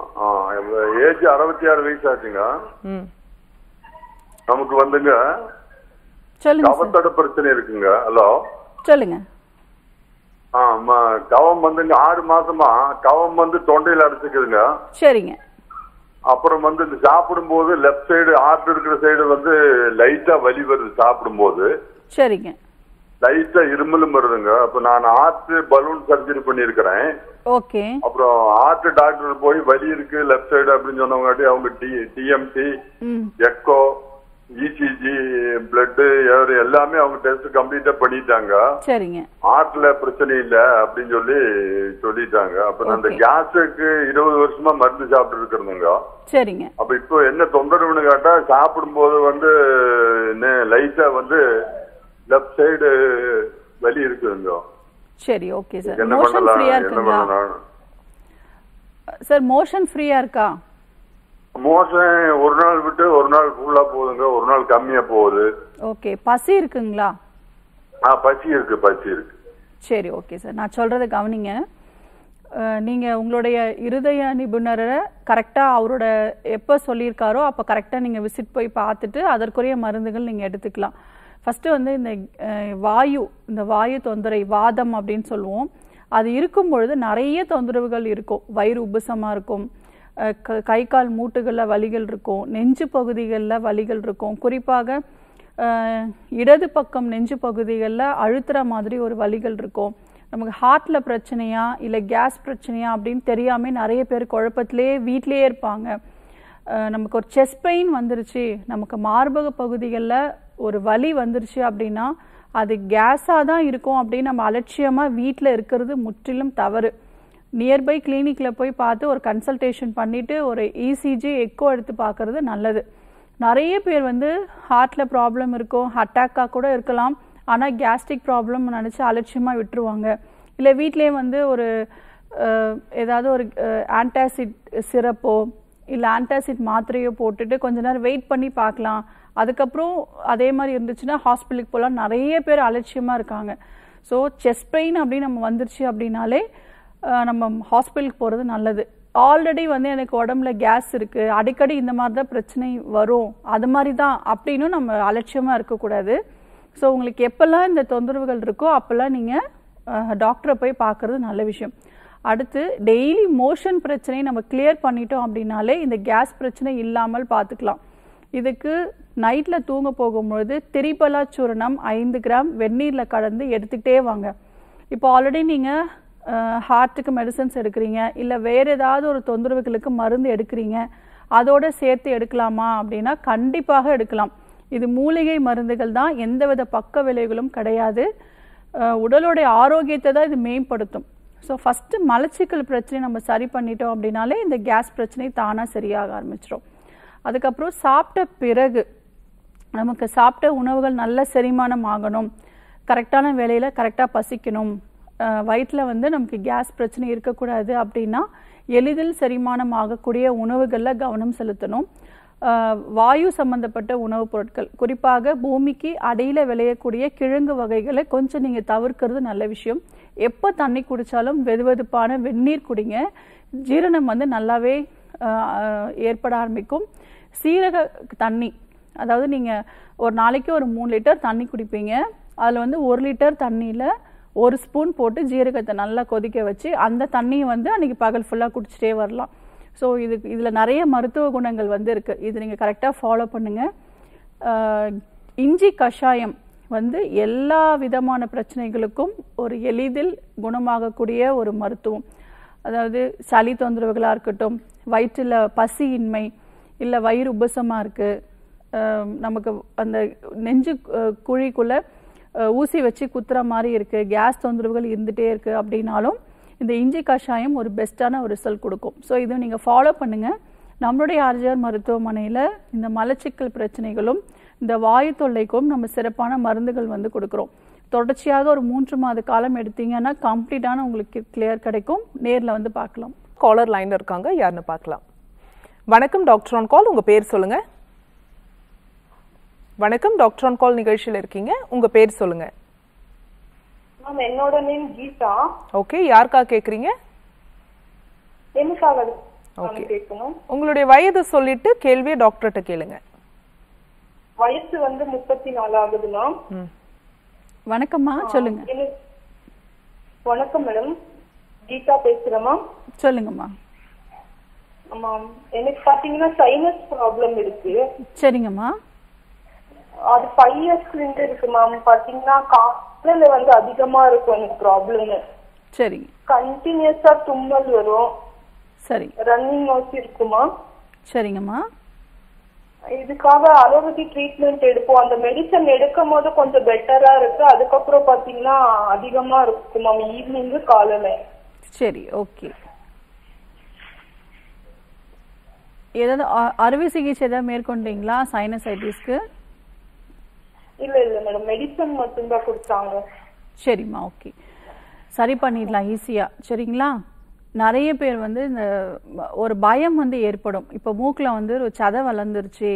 Speaker 5: ஏஜ் அறுபத்தி ஆறு வயசு ஆச்சுங்க
Speaker 1: ம்
Speaker 5: நமக்கு வந்துங்க
Speaker 2: சொல்லுங்க சார்
Speaker 5: கவத்தட பிரச்சனை இருக்குங்க ஹலோ
Speaker 2: சொல்லுங்க
Speaker 5: ஆமா கவம் வந்துங்க ஆறு மாசமா கவம் வந்து தொண்டையில அடைச்சிக்குதுங்க
Speaker 2: சரிங்க
Speaker 5: அப்புறம் வந்து இந்த சாப்பிடும்போது லெஃப்ட் சைடு ஆர்ட் இருக்கிற சைடு வந்து லைட்டா வலி வருது சாப்பிடும்போது
Speaker 2: சரிங்க
Speaker 5: லைட்டா இருமலும் வருதுங்க அப்ப நான் ஆர்ட் பலூன் சர்ஜரி பண்ணியிருக்கிறேன்
Speaker 2: ஓகே
Speaker 5: அப்புறம் ஹார்ட் டாக்டர் போய் வலி இருக்கு லெஃப்ட் சைடு அப்படின்னு சொன்னவங்காட்டி அவங்க டி டிஎம்டி
Speaker 2: ம்
Speaker 5: எக்கோ இசிஜி பிளட் எல்லாமே அவங்க டெஸ்ட் கம்ப்ளீட்டா பண்ணிட்டாங்க
Speaker 2: சரிங்க
Speaker 5: ஹார்ட்ல பிரச்சனை இல்ல அப்படின்னு சொல்லி சொல்லிட்டாங்க அப்ப நான் அந்த
Speaker 2: Okay.
Speaker 5: கேஸுக்கு இருபது வருஷமா மருந்து சாப்பிட்டு இருக்கிறதுங்க
Speaker 2: சரிங்க
Speaker 5: அப்ப இப்போ என்ன தொந்தரவுன்னு கேட்டா சாப்பிடும்போது வந்து லைட்டா வந்து லெஃப்ட் சைடு வலி இருக்குதுங்க
Speaker 2: சரி ஓகே சார்
Speaker 5: என்ன
Speaker 2: மோஷன்
Speaker 5: பண்ணலாம்
Speaker 2: ஃப்ரீயா
Speaker 5: என்ன
Speaker 2: இருக்குங்களா
Speaker 5: பண்ணலாம்
Speaker 2: சார் மோஷன் ஃப்ரீயா இருக்கா
Speaker 5: மோசம் ஒரு நாள் விட்டு ஒரு நாள் ஃபுல்லா போகுதுங்க ஒரு நாள் கம்மியா போகுது
Speaker 2: ஓகே பசி இருக்குங்களா
Speaker 5: ஆ பசி இருக்கு பசி இருக்கு
Speaker 2: சரி ஓகே சார் நான் சொல்றத கவனிங்க அஹ், நீங்க உங்களுடைய இருதய நிபுணரை கரெக்டா அவரோட எப்போ சொல்லியிருக்காரோ அப்போ கரெக்டாக நீங்க விசிட் போய் பார்த்துட்டு அதற்குரிய மருந்துகள் நீங்க எடுத்துக்கலாம் ஃபர்ஸ்ட் வந்து இந்த அஹ், வாயு இந்த வாயு தொந்தரை வாதம் அப்படின்னு சொல்லுவோம் அது இருக்கும் பொழுது நிறைய தொந்தரவுகள் இருக்கும் வயிறு உபசமா இருக்கும் அஹ், க- கை கால் மூட்டுகளில் வலிகள் இருக்கும் நெஞ்சு பகுதிகளில் வலிகள் இருக்கும் குறிப்பாக அஹ், இடது பக்கம் நெஞ்சு பகுதிகளில் அழுத்துற மாதிரி ஒரு வலிகள் இருக்கும் நமக்கு ஹார்ட்ல பிரச்சனையா இல்லை கேஸ் பிரச்சனையா அப்படின்னு தெரியாம நிறைய பேர் குழப்பத்திலே வீட்டிலேயே இருப்பாங்க அஹ், நமக்கு ஒரு செஸ்ட் பெயின் வந்துருச்சு நமக்கு மார்பக பகுதிகளில் ஒரு வலி வந்துருச்சு அப்படின்னா அது கேஸாக தான் இருக்கும் அப்படின்னு நம்ம அலட்சியமாக வீட்டில் இருக்கிறது முற்றிலும் தவறு நியர்பை கிளினிக்கில் போய் பார்த்து ஒரு கன்சல்டேஷன் பண்ணிட்டு ஒரு இசிஜி எக்கோ எடுத்து பார்க்கறது நல்லது நிறைய பேர் வந்து ஹார்ட்டில் ப்ராப்ளம் இருக்கும் அட்டாக்காக கூட இருக்கலாம் ஆனால் கேஸ்ட்ரிக் ப்ராப்ளம் நினச்சி அலட்சியமாக விட்டுருவாங்க இல்லை வீட்டிலேயே வந்து ஒரு அஹ், ஏதாவது ஒரு ஆன்டாசிட் சிரப்போ இல்லை ஆன்டாசிட் மாத்திரையோ போட்டுட்டு கொஞ்ச நேரம் வெயிட் பண்ணி பார்க்கலாம் அதுக்கப்புறம் அதே மாதிரி இருந்துச்சுன்னா ஹாஸ்பிட்டலுக்கு போகலாம் நிறைய பேர் அலட்சியமாக இருக்காங்க ஸோ செஸ்ட் பெயின் அப்படின்னு நம்ம வந்துருச்சு அப்படின்னாலே அஹ், நம்ம ஹாஸ்பிட்டலுக்கு போகிறது நல்லது ஆல்ரெடி வந்து எனக்கு உடம்புல கேஸ் இருக்கு அடிக்கடி இந்த மாதிரி தான் பிரச்சனை வரும் அது மாதிரி தான் அப்படின்னு நம்ம அலட்சியமாக இருக்கக்கூடாது ஸோ உங்களுக்கு எப்பெல்லாம் இந்த தொந்தரவுகள் இருக்கோ அப்போல்லாம் நீங்கள் டாக்டரை போய் பார்க்கறது நல்ல விஷயம் அடுத்து டெய்லி மோஷன் பிரச்சனையை நம்ம கிளியர் பண்ணிட்டோம் அப்படின்னாலே இந்த கேஸ் பிரச்சனை இல்லாமல் பார்த்துக்கலாம் இதுக்கு நைட்டில் தூங்க போகும்பொழுது திரிபலா சூரணம் ஐந்து கிராம் வெந்நீரில் கலந்து எடுத்துக்கிட்டே வாங்க இப்போ ஆல்ரெடி நீங்கள் ஹார்ட்டுக்கு மெடிசன்ஸ் எடுக்கிறீங்க இல்லை வேறு ஏதாவது ஒரு தொந்தரவுகளுக்கு மருந்து எடுக்கிறீங்க அதோட சேர்த்து எடுக்கலாமா அப்படின்னா கண்டிப்பாக எடுக்கலாம் இது மூலிகை மருந்துகள் தான் எந்தவித பக்க விளைவுகளும் கிடையாது அஹ், உடலுடைய ஆரோக்கியத்தை தான் இது மேம்படுத்தும் ஸோ ஃபஸ்ட்டு மலச்சிக்கல் பிரச்சனை நம்ம சரி பண்ணிட்டோம் அப்படின்னாலே இந்த கேஸ் பிரச்சனை தானாக சரியாக ஆரம்பிச்சிடும் அதுக்கப்புறம் சாப்பிட்ட பிறகு நமக்கு சாப்பிட்ட உணவுகள் நல்ல செரிமானம் ஆகணும் கரெக்டான வேலையில் கரெக்டாக பசிக்கணும் வயிற்றில் வந்து நமக்கு கேஸ் பிரச்சனை இருக்கக்கூடாது அப்படின்னா எளிதில் செரிமானம் ஆகக்கூடிய உணவுகளில் கவனம் செலுத்தணும் ஆஹ், வாயு சம்பந்தப்பட்ட உணவுப் பொருட்கள் குறிப்பாக பூமிக்கு அடியில் விளையக்கூடிய கிழங்கு வகைகளை கொஞ்சம் நீங்கள் தவிர்க்கிறது நல்ல விஷயம் எப்போ தண்ணி குடித்தாலும் வெதுவெதுப்பான வெந்நீர் குடிங்க ஜீரணம் வந்து நல்லாவே ஆஹ், ஆஹ், ஏற்பட ஆரம்பிக்கும் சீரக தண்ணி அதாவது நீங்கள் ஒரு நாளைக்கு ஒரு மூணு லிட்டர் தண்ணி குடிப்பீங்க அதில் வந்து ஒரு லிட்டர் தண்ணியில் ஒரு ஸ்பூன் போட்டு ஜீரகத்தை நல்லா கொதிக்க வச்சு அந்த தண்ணியை வந்து அன்றைக்கி பகல் ஃபுல்லாக குடிச்சிட்டே வரலாம் ஸோ இது இதில் நிறைய மருத்துவ குணங்கள் வந்து இருக்குது இது நீங்கள் கரெக்டாக ஃபாலோ பண்ணுங்கள் ஆஹ், இஞ்சி கஷாயம் வந்து எல்லா விதமான பிரச்சனைகளுக்கும் ஒரு எளிதில் குணமாகக்கூடிய ஒரு மருத்துவம் அதாவது சளி தொந்தரவுகளாக இருக்கட்டும் வயிற்றில் பசியின்மை இல்லை வயிறு உபசமாக இருக்குது நமக்கு அந்த நெஞ்சு அஹ், குழிக்குள்ள அஹ், ஊசி வச்சு குத்துற மாதிரி இருக்குது கேஸ் தொந்தரவுகள் இருந்துகிட்டே இருக்குது அப்படின்னாலும் இந்த இஞ்சி கஷாயம் ஒரு பெஸ்ட்டான ஒரு ரிசல்ட் கொடுக்கும் ஸோ இதை நீங்கள் ஃபாலோ பண்ணுங்கள் நம்மளுடைய ஆர்ஜிஆர் மருத்துவமனையில் இந்த மலச்சிக்கல் பிரச்சனைகளும் இந்த வாயு தொல்லைக்கும் நம்ம சிறப்பான மருந்துகள் வந்து கொடுக்குறோம் தொடர்ச்சியாக ஒரு மூன்று மாத காலம் எடுத்தீங்கன்னா கம்ப்ளீட்டான உங்களுக்கு கிளியர் கிடைக்கும் நேரில் வந்து பார்க்கலாம்
Speaker 1: காலர் லைன்ல இருக்காங்க யாருன்னு பார்க்கலாம் வணக்கம் டாக்டர் ஆன் கால் உங்க பேர் சொல்லுங்க வணக்கம் டாக்டர் ஆன் கால் நிகழ்ச்சியில் இருக்கீங்க உங்க பேர் சொல்லுங்க
Speaker 4: மேம் என்னோட நேம் கீதா
Speaker 1: ஓகே யாருக்கா கேக்குறீங்க
Speaker 4: எனக்காக
Speaker 1: Okay.
Speaker 4: கேட்கணும்
Speaker 1: உங்களுடைய வயது சொல்லிட்டு கேள்வியை டாக்டர்கிட்ட கேளுங்க
Speaker 4: வயசு வந்து முப்பத்தி நாலு ஆகுது மேம்
Speaker 1: ம்
Speaker 2: வணக்கம்மா சொல்லுங்க
Speaker 4: எனக்கு வணக்கம் மேடம் கீதா பேசுறேன் மேம்
Speaker 2: சொல்லுங்கம்மா
Speaker 4: ஆமாம் எனக்கு பாத்தீங்கன்னா சைனஸ் ப்ராப்ளம் இருக்கு
Speaker 2: சரிங்கம்மா
Speaker 4: அது ஃபைவ் இயர்ஸ்ல இருந்து இருக்கு மேம் பாத்தீங்கன்னா காலையில வந்து அதிகமா இருக்கும் எனக்கு ப்ராப்ளம்
Speaker 2: சரிங்க
Speaker 4: கண்டினியூஸா தும்மல் வரும்
Speaker 2: சரி
Speaker 4: ரன்னிங் நோஸ் இருக்குமா
Speaker 2: சரிங்கம்மா
Speaker 4: இதுக்காக அலோபதி ட்ரீட்மெண்ட் எடுப்போம் அந்த மெடிசன் எடுக்கும் போது கொஞ்சம் பெட்டரா இருக்கு அதுக்கப்புறம் பாத்தீங்கன்னா அதிகமா இருக்கு மேம் ஈவினிங் காலையில
Speaker 2: சரி ஓகே ஏதாவது அ- அறுவை சிகிச்சை ஏதாவது மேற்கொண்டீங்களா சைனசைட்டிஸ்க்கு
Speaker 4: இல்ல இல்ல மேடம் மெடிசன் மட்டும்தான் கொடுத்தாங்க
Speaker 2: சரிம்மா ஓகே சரி பண்ணிடலாம் ஈஸியாக சரிங்களா நிறைய பேர் வந்து இந்த ஒரு பயம் வந்து ஏற்படும் இப்போ மூக்கில் வந்து ஒரு சதை வளர்ந்துருச்சு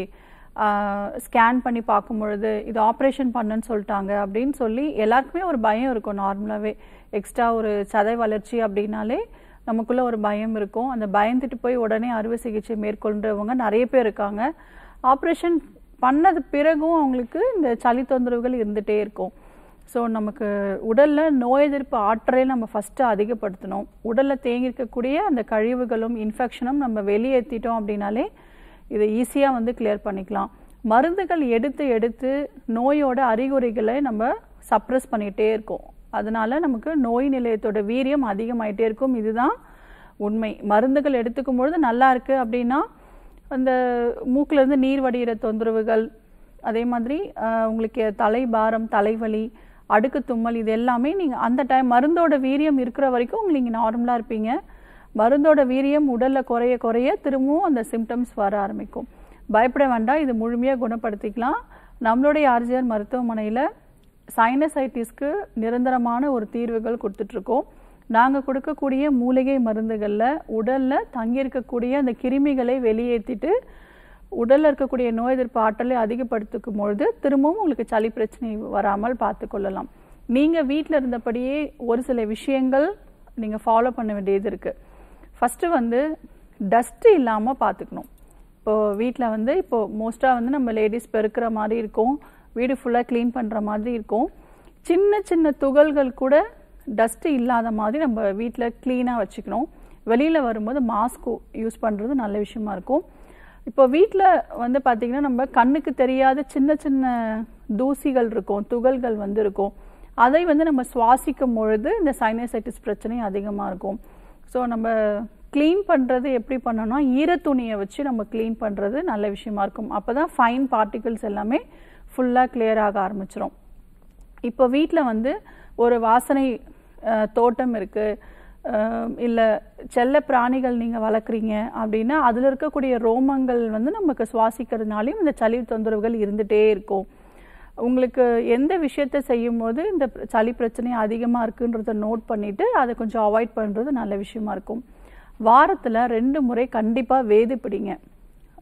Speaker 2: ஸ்கேன் பண்ணி பார்க்கும் பொழுது இது ஆப்ரேஷன் பண்ணுன்னு சொல்லிட்டாங்க அப்படின்னு சொல்லி எல்லாருக்குமே ஒரு பயம் இருக்கும் நார்மலாகவே எக்ஸ்ட்ரா ஒரு சதை வளர்ச்சி அப்படின்னாலே நமக்குள்ள ஒரு பயம் இருக்கும் அந்த பயந்துட்டு போய் உடனே அறுவை சிகிச்சை மேற்கொள்றவங்க நிறைய பேர் இருக்காங்க ஆப்ரேஷன் பண்ணது பிறகும் அவங்களுக்கு இந்த சளி தொந்தரவுகள் இருந்துகிட்டே இருக்கும் ஸோ நமக்கு உடலில் நோய் எதிர்ப்பு ஆற்றலை நம்ம ஃபஸ்ட்டு அதிகப்படுத்தணும் உடலில் தேங்கியிருக்கக்கூடிய அந்த கழிவுகளும் இன்ஃபெக்ஷனும் நம்ம வெளியேற்றிட்டோம் அப்படின்னாலே இதை ஈஸியாக வந்து கிளியர் பண்ணிக்கலாம் மருந்துகள் எடுத்து எடுத்து நோயோட அறிகுறிகளை நம்ம சப்ரஸ் பண்ணிகிட்டே இருக்கோம் அதனால நமக்கு நோய் நிலையத்தோட வீரியம் அதிகமாயிட்டே இருக்கும் இதுதான் உண்மை மருந்துகள் எடுத்துக்கும் பொழுது நல்லா இருக்கு அப்படின்னா அந்த மூக்குல இருந்து நீர் வடிகிற தொந்தரவுகள் அதே மாதிரி ஆஹ், உங்களுக்கு தலைபாரம் தலைவலி அடுக்கு தும்மல் இது எல்லாமே நீங்கள் அந்த டைம் மருந்தோட வீரியம் இருக்கிற வரைக்கும் நீங்கள் நார்மலாக இருப்பீங்க மருந்தோட வீரியம் உடலில் குறைய குறைய திரும்பவும் அந்த சிம்டம்ஸ் வர ஆரம்பிக்கும் பயப்பட வேண்டாம் இது முழுமையாக குணப்படுத்திக்கலாம் நம்மளுடைய ஆர்ஜிஆர் மருத்துவமனையில் சைனசைட்டிஸ்க்கு நிரந்தரமான ஒரு தீர்வுகள் கொடுத்துட்ருக்கோம் நாங்கள் கொடுக்கக்கூடிய மூலிகை மருந்துகளில் உடலில் தங்கியிருக்கக்கூடிய அந்த கிருமிகளை வெளியேற்றிட்டு உடலில் இருக்கக்கூடிய நோய் எதிர்ப்பு ஆற்றலை அதிகப்படுத்திக்கும் பொழுது திரும்பவும் உங்களுக்கு சளி பிரச்சனை வராமல் பார்த்து கொள்ளலாம் நீங்கள் வீட்டில் இருந்தபடியே ஒரு சில விஷயங்கள் நீங்கள் ஃபாலோ பண்ண வேண்டியது இருக்குது ஃபஸ்ட்டு வந்து டஸ்ட்டு இல்லாமல் பார்த்துக்கணும் இப்போது வீட்டில் வந்து இப்போது மோஸ்ட்டாக வந்து நம்ம லேடிஸ் பெருக்கிற மாதிரி இருக்கும் வீடு ஃபுல்லாக க்ளீன் பண்ணுற மாதிரி இருக்கும் சின்ன சின்ன துகள்கள் கூட டஸ்ட்டு இல்லாத மாதிரி நம்ம வீட்டில் க்ளீனாக வச்சுக்கணும் வெளியில் வரும்போது மாஸ்க் யூஸ் பண்ணுறது நல்ல விஷயமா இருக்கும் இப்போ வீட்டில் வந்து பார்த்திங்கன்னா நம்ம கண்ணுக்கு தெரியாத சின்ன சின்ன தூசிகள் இருக்கும் துகள்கள் வந்து இருக்கும் அதை வந்து நம்ம சுவாசிக்கும் பொழுது இந்த சைனசைட்டிஸ் பிரச்சனை அதிகமாக இருக்கும் ஸோ நம்ம க்ளீன் பண்ணுறது எப்படி பண்ணணும்னா ஈரத்துணியை வச்சு நம்ம க்ளீன் பண்ணுறது நல்ல விஷயமா இருக்கும் அப்போ தான் ஃபைன் பார்ட்டிகிள்ஸ் எல்லாமே ஃபுல்லாக clear ஆக ஆரம்பிச்சிரும் இப்போ வீட்டில் வந்து ஒரு வாசனை அஹ், தோட்டம் இருக்குது இல்லை செல்ல பிராணிகள் நீங்கள் வளர்க்குறீங்க அப்படின்னா அதில் இருக்கக்கூடிய ரோமங்கள் வந்து நமக்கு சுவாசிக்கிறதுனாலையும் இந்த சளி தொந்தரவுகள் இருந்துகிட்டே இருக்கும் உங்களுக்கு எந்த விஷயத்தை செய்யும்போது இந்த பிர- சளி பிரச்சனை அதிகமாக இருக்குன்றத நோட் பண்ணிவிட்டு அதை கொஞ்சம் அவாய்ட் பண்ணுறது நல்ல விஷயமா இருக்கும் வாரத்தில் ரெண்டு முறை கண்டிப்பாக வேது பிடிங்க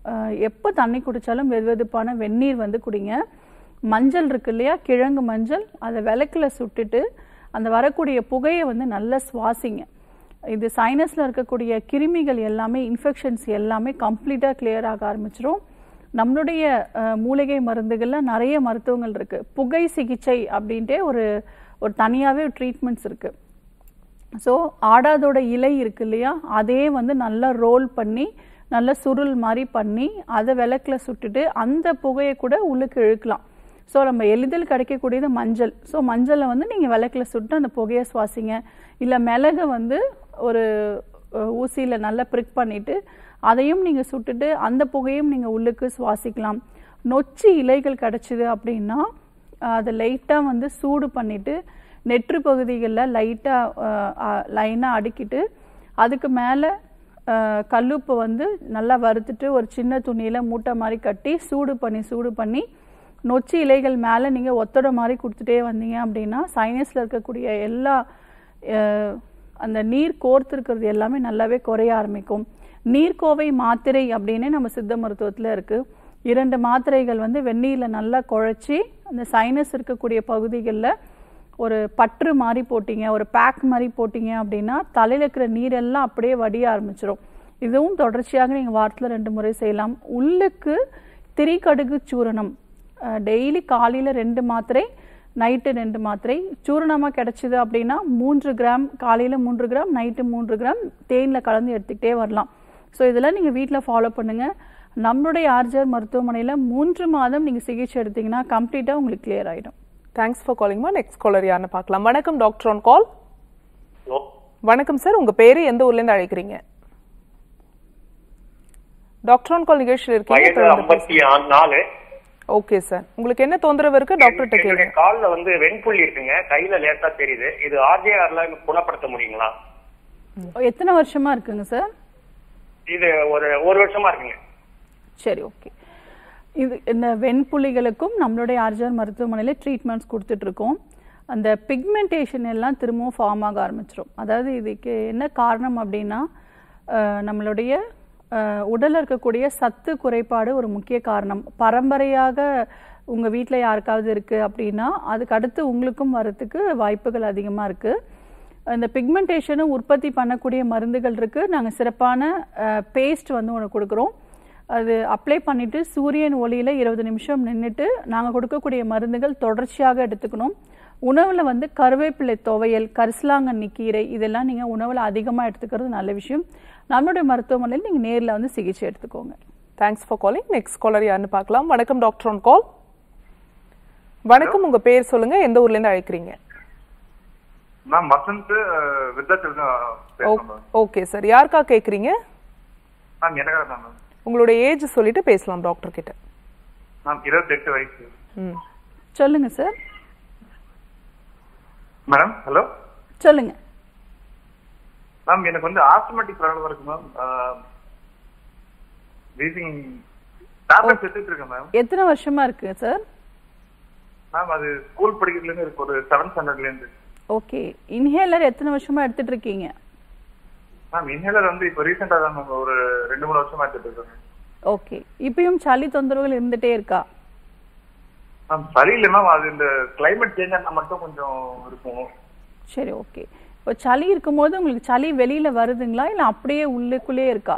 Speaker 2: எப்போ தண்ணி குடித்தாலும் வெது வெதுப்பான வெந்நீர் வந்து குடிங்க மஞ்சள் இருக்கு இல்லையா கிழங்கு மஞ்சள் அதை விளக்கில் சுட்டுட்டு அந்த வரக்கூடிய புகையை வந்து நல்லா சுவாசிங்க இது சைனஸில் இருக்கக்கூடிய கிருமிகள் எல்லாமே இன்ஃபெக்ஷன்ஸ் எல்லாமே கம்ப்ளீட்டாக clear ஆக ஆரம்பிச்சிரும் நம்மளுடைய அஹ், மூலிகை மருந்துகளில் நிறைய மருத்துவங்கள் இருக்குது புகை சிகிச்சை அப்படின்ட்டே ஒரு ஒரு தனியாகவே ட்ரீட்மெண்ட்ஸ் இருக்குது ஸோ ஆடாதோட இலை இருக்கு இல்லையா அதே வந்து நல்லா ரோல் பண்ணி நல்லா சுருள் மாதிரி பண்ணி அதை விளக்கில் சுட்டுட்டு அந்த புகையை கூட உள்ளுக்கு இழுக்கலாம் ஸோ நம்ம எளிதில் கிடைக்கக்கூடியது மஞ்சள் ஸோ மஞ்சளை வந்து நீங்கள் விளக்கில் சுட்டு அந்த புகையை சுவாசிங்க இல்லை மிளகு வந்து ஒரு ஊசியில் நல்லா ப்ரிக் பண்ணிவிட்டு அதையும் நீங்கள் சுட்டுட்டு அந்த புகையும் நீங்கள் உள்ளுக்கு சுவாசிக்கலாம் நொச்சி இலைகள் கிடச்சிது அப்படின்னா அதை லைட்டாக வந்து சூடு பண்ணிவிட்டு நெற்று பகுதிகளில் லைட்டாக லைனாக அடுக்கிட்டு அதுக்கு மேலே கல்லுப்பு வந்து நல்லா வறுத்துட்டு ஒரு சின்ன துணியில் மூட்டை மாதிரி கட்டி சூடு பண்ணி சூடு பண்ணி நொச்சி இலைகள் மேலே நீங்கள் ஒத்தடை மாதிரி கொடுத்துட்டே வந்தீங்க அப்படின்னா சைனஸில் இருக்கக்கூடிய எல்லா அஹ், அந்த நீர் கோர்த்துருக்கிறது எல்லாமே நல்லாவே குறைய ஆரம்பிக்கும் நீர்க்கோவை மாத்திரை அப்படின்னு நம்ம சித்த மருத்துவத்தில் இருக்குது இரண்டு மாத்திரைகள் வந்து வெந்நீரில் நல்லா குழச்சி அந்த சைனஸ் இருக்கக்கூடிய பகுதிகளில் ஒரு பற்று மாதிரி போட்டீங்க ஒரு பேக் மாதிரி போட்டீங்க அப்படின்னா தலையில் இருக்கிற நீரெல்லாம் அப்படியே வடிய ஆரம்பிச்சிடும் இதுவும் தொடர்ச்சியாக நீங்கள் வாரத்தில் ரெண்டு முறை செய்யலாம் உள்ளுக்கு திரிகடுகு சூரணம் டெய்லி காலையில் ரெண்டு மாத்திரை நைட்டு ரெண்டு மாத்திரை சூரணமாக கிடைச்சிது அப்படின்னா மூன்று கிராம் காலையில் மூன்று கிராம் நைட்டு மூன்று கிராம் தேனில் கலந்து எடுத்துக்கிட்டே வரலாம் ஸோ இதெல்லாம் நீங்கள் வீட்டில் ஃபாலோ பண்ணுங்கள் நம்மளுடைய ஆர்ஜர் மருத்துவமனையில் மூன்று மாதம் நீங்கள் சிகிச்சை எடுத்தீங்கன்னா கம்ப்ளீட்டாக உங்களுக்கு clear ஆகிடும்
Speaker 1: தேங்க்ஸ் ஃபார் காலிங்மா நெக்ஸ்ட் காலர் யாருன்னு பார்க்கலாம் வணக்கம் டாக்டர் ஆன் கால் வணக்கம் சார் உங்க பேரு எந்த ஊர்ல இருந்து அழைக்கிறீங்க டாக்டர் ஆன் கால் நிகழ்ச்சியில்
Speaker 6: வயது
Speaker 1: இருக்கீங்க
Speaker 6: ஐம்பத்தி நாலு
Speaker 1: ஓகே சார் உங்களுக்கு என்ன தொந்தரவு இருக்கு டாக்டர்கிட்ட
Speaker 6: என்னுடைய
Speaker 1: கேளுங்க
Speaker 6: கால்ல வந்து வெண்புள்ளி இருக்குங்க கையில லேசா தெரியுது இது ஆர்ஜேஆர்ல குணப்படுத்த முடியுங்களா
Speaker 2: எத்தனை வருஷமா இருக்குங்க சார்
Speaker 6: இது ஒரு ஒரு வருஷமா இருக்குங்க
Speaker 2: சரி ஓகே இது இந்த வெண்புள்ளிகளுக்கும் நம்மளுடைய ஆர்ஜர் மருத்துவமனையில் ட்ரீட்மெண்ட்ஸ் கொடுத்துட்ருக்கோம் அந்த பிக்மெண்டேஷன் எல்லாம் திரும்பவும் ஃபார்ம் ஆக ஆரம்பிச்சிடும் அதாவது இதுக்கு என்ன காரணம் அப்படின்னா அஹ், நம்மளுடைய உடலில் இருக்கக்கூடிய சத்து குறைபாடு ஒரு முக்கிய காரணம் பரம்பரையாக உங்கள் வீட்டில் யாருக்காவது இருக்குது அப்படின்னா அதுக்கு அடுத்து உங்களுக்கும் வரத்துக்கு வாய்ப்புகள் அதிகமாக இருக்குது இந்த பிக்மெண்டேஷனை உற்பத்தி பண்ணக்கூடிய மருந்துகள் இருக்குது நாங்கள் சிறப்பான பேஸ்ட் வந்து ஒன்று கொடுக்குறோம் அது அப்ளை பண்ணிட்டு சூரியன் ஒளியில் இருபது நிமிஷம் நின்றுட்டு நாங்கள் கொடுக்கக்கூடிய மருந்துகள் தொடர்ச்சியாக எடுத்துக்கணும் உணவில் வந்து கருவேப்பிலை துவையல் கரிசலாங்கண்ணி கீரை இதெல்லாம் நீங்கள் உணவில் அதிகமாக எடுத்துக்கிறது நல்ல விஷயம் நம்மளுடைய மருத்துவமனையில் நீங்கள் நேரில் வந்து சிகிச்சை எடுத்துக்கோங்க
Speaker 1: thanks for calling next caller யாருன்னு பார்க்கலாம் வணக்கம் டாக்டர் ஆன் கால் வணக்கம் உங்க பேர் சொல்லுங்க எந்த ஊர்ல இருந்து அழைக்கிறீங்க
Speaker 7: மேம் வசந்த் விருத்தாச்சல் தான் பேசுறேன் மேம்
Speaker 1: ஓகே சார் யாருக்கா கேக்குறீங்க
Speaker 7: மேம் எனக்காக தான் மேம்
Speaker 1: உங்களோட ஏஜ் சொல்லிட்டு பேசலாம் டாக்டர் கிட்ட
Speaker 7: மேம் இருபத்தெட்டு வயசு
Speaker 1: ம்
Speaker 2: சொல்லுங்க சார்
Speaker 7: மேடம் ஹலோ
Speaker 2: சொல்லுங்க
Speaker 7: மேம் எனக்கு வந்து ஆஸ்டமேட்டிக் ப்ராப்ளம் இருக்கு மேம் வீசிங் டேப்லெட்ஸ் எடுத்துட்டு இருக்கேன் மேம்
Speaker 2: எத்தனை வருஷமா இருக்கு சார்
Speaker 7: மேம் அது ஸ்கூல் படிக்கிறதுலேருந்து இருக்கு ஒரு செவன்த் ஸ்டாண்டர்ட்லேருந்து
Speaker 2: ஓகே இன்ஹேலர் எத்தனை வருஷமா எடுத்துட்டு இருக்கீங்க
Speaker 7: மேம் இன்ஹேலர் வந்து இப்போ ரீசெண்டாக தான் மேம் ஒரு ரெண்டு மூணு வருஷமா எடுத்துட்டு இருக்கேன்
Speaker 2: ஓகே இப்பயும் சளி தொந்தரவுகள் இருந்துட்டே இருக்கா
Speaker 7: மேம் சரியில்லை மேம் அது இந்த கிளைமேட் சேஞ்ச் ஆனால் மட்டும் கொஞ்சம் இருக்கும்
Speaker 2: சரி ஓகே இப்போ சளி இருக்கும்போது உங்களுக்கு சளி வெளியில வருதுங்களா இல்லை அப்படியே உள்ளுக்குள்ளே இருக்கா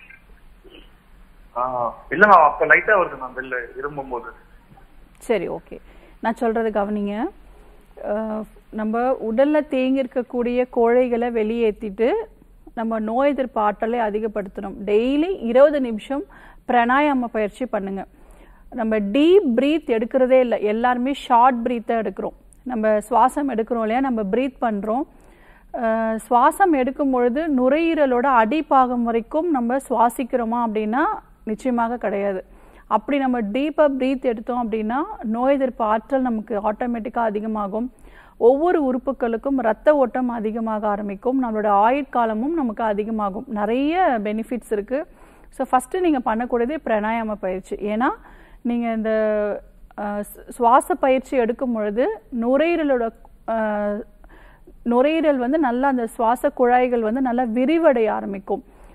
Speaker 7: ஆ இல்லை மேம் அப்போ லைட்டாக வருது மேம் வெளில இருமும் போது
Speaker 2: சரி ஓகே நான் சொல்றது கவனிங்க அஹ், நம்ம உடல்ல தேங்கி இருக்கக்கூடிய கோழைகளை வெளியேற்றிட்டு நம்ம நோய் எதிர்ப்பு ஆற்றலை அதிகப்படுத்தணும் டெய்லி இருபது நிமிஷம் பிராணாயாம பயிற்சி பண்ணுங்க நம்ம டீப் பிரீத் எடுக்கிறதே இல்லை எல்லாருமே ஷார்ட் பிரீத்தாக எடுக்கிறோம் நம்ம சுவாசம் எடுக்கிறோம் இல்லையா நம்ம பிரீத் பண்ணுறோம் சுவாசம் எடுக்கும் பொழுது நுரையீரலோட அடிப்பாகம் வரைக்கும் நம்ம சுவாசிக்கிறோமா அப்படின்னா நிச்சயமாக கிடையாது அப்படி நம்ம டீப்பாக பிரீத் எடுத்தோம் அப்படின்னா நோய் எதிர்ப்பு ஆற்றல் நமக்கு ஆட்டோமேட்டிக்காக அதிகமாகும் ஒவ்வொரு உறுப்புகளுக்கும் ரத்த ஓட்டம் அதிகமாக ஆரம்பிக்கும் நம்மளோட ஆயுட்காலமும் நமக்கு அதிகமாகும் நிறைய பெனிஃபிட்ஸ் இருக்குது ஸோ ஃபஸ்ட்டு நீங்கள் பண்ணக்கூடியது பிராணாயாம பயிற்சி ஏன்னா நீங்கள் இந்த அஹ், சு- சுவாச பயிற்சி எடுக்கும் பொழுது நுரையீரலோட அஹ், நுரையீரல் வந்து நல்லா அந்த சுவாச குழாய்கள் வந்து நல்லா விரிவடைய ஆரம்பிக்கும்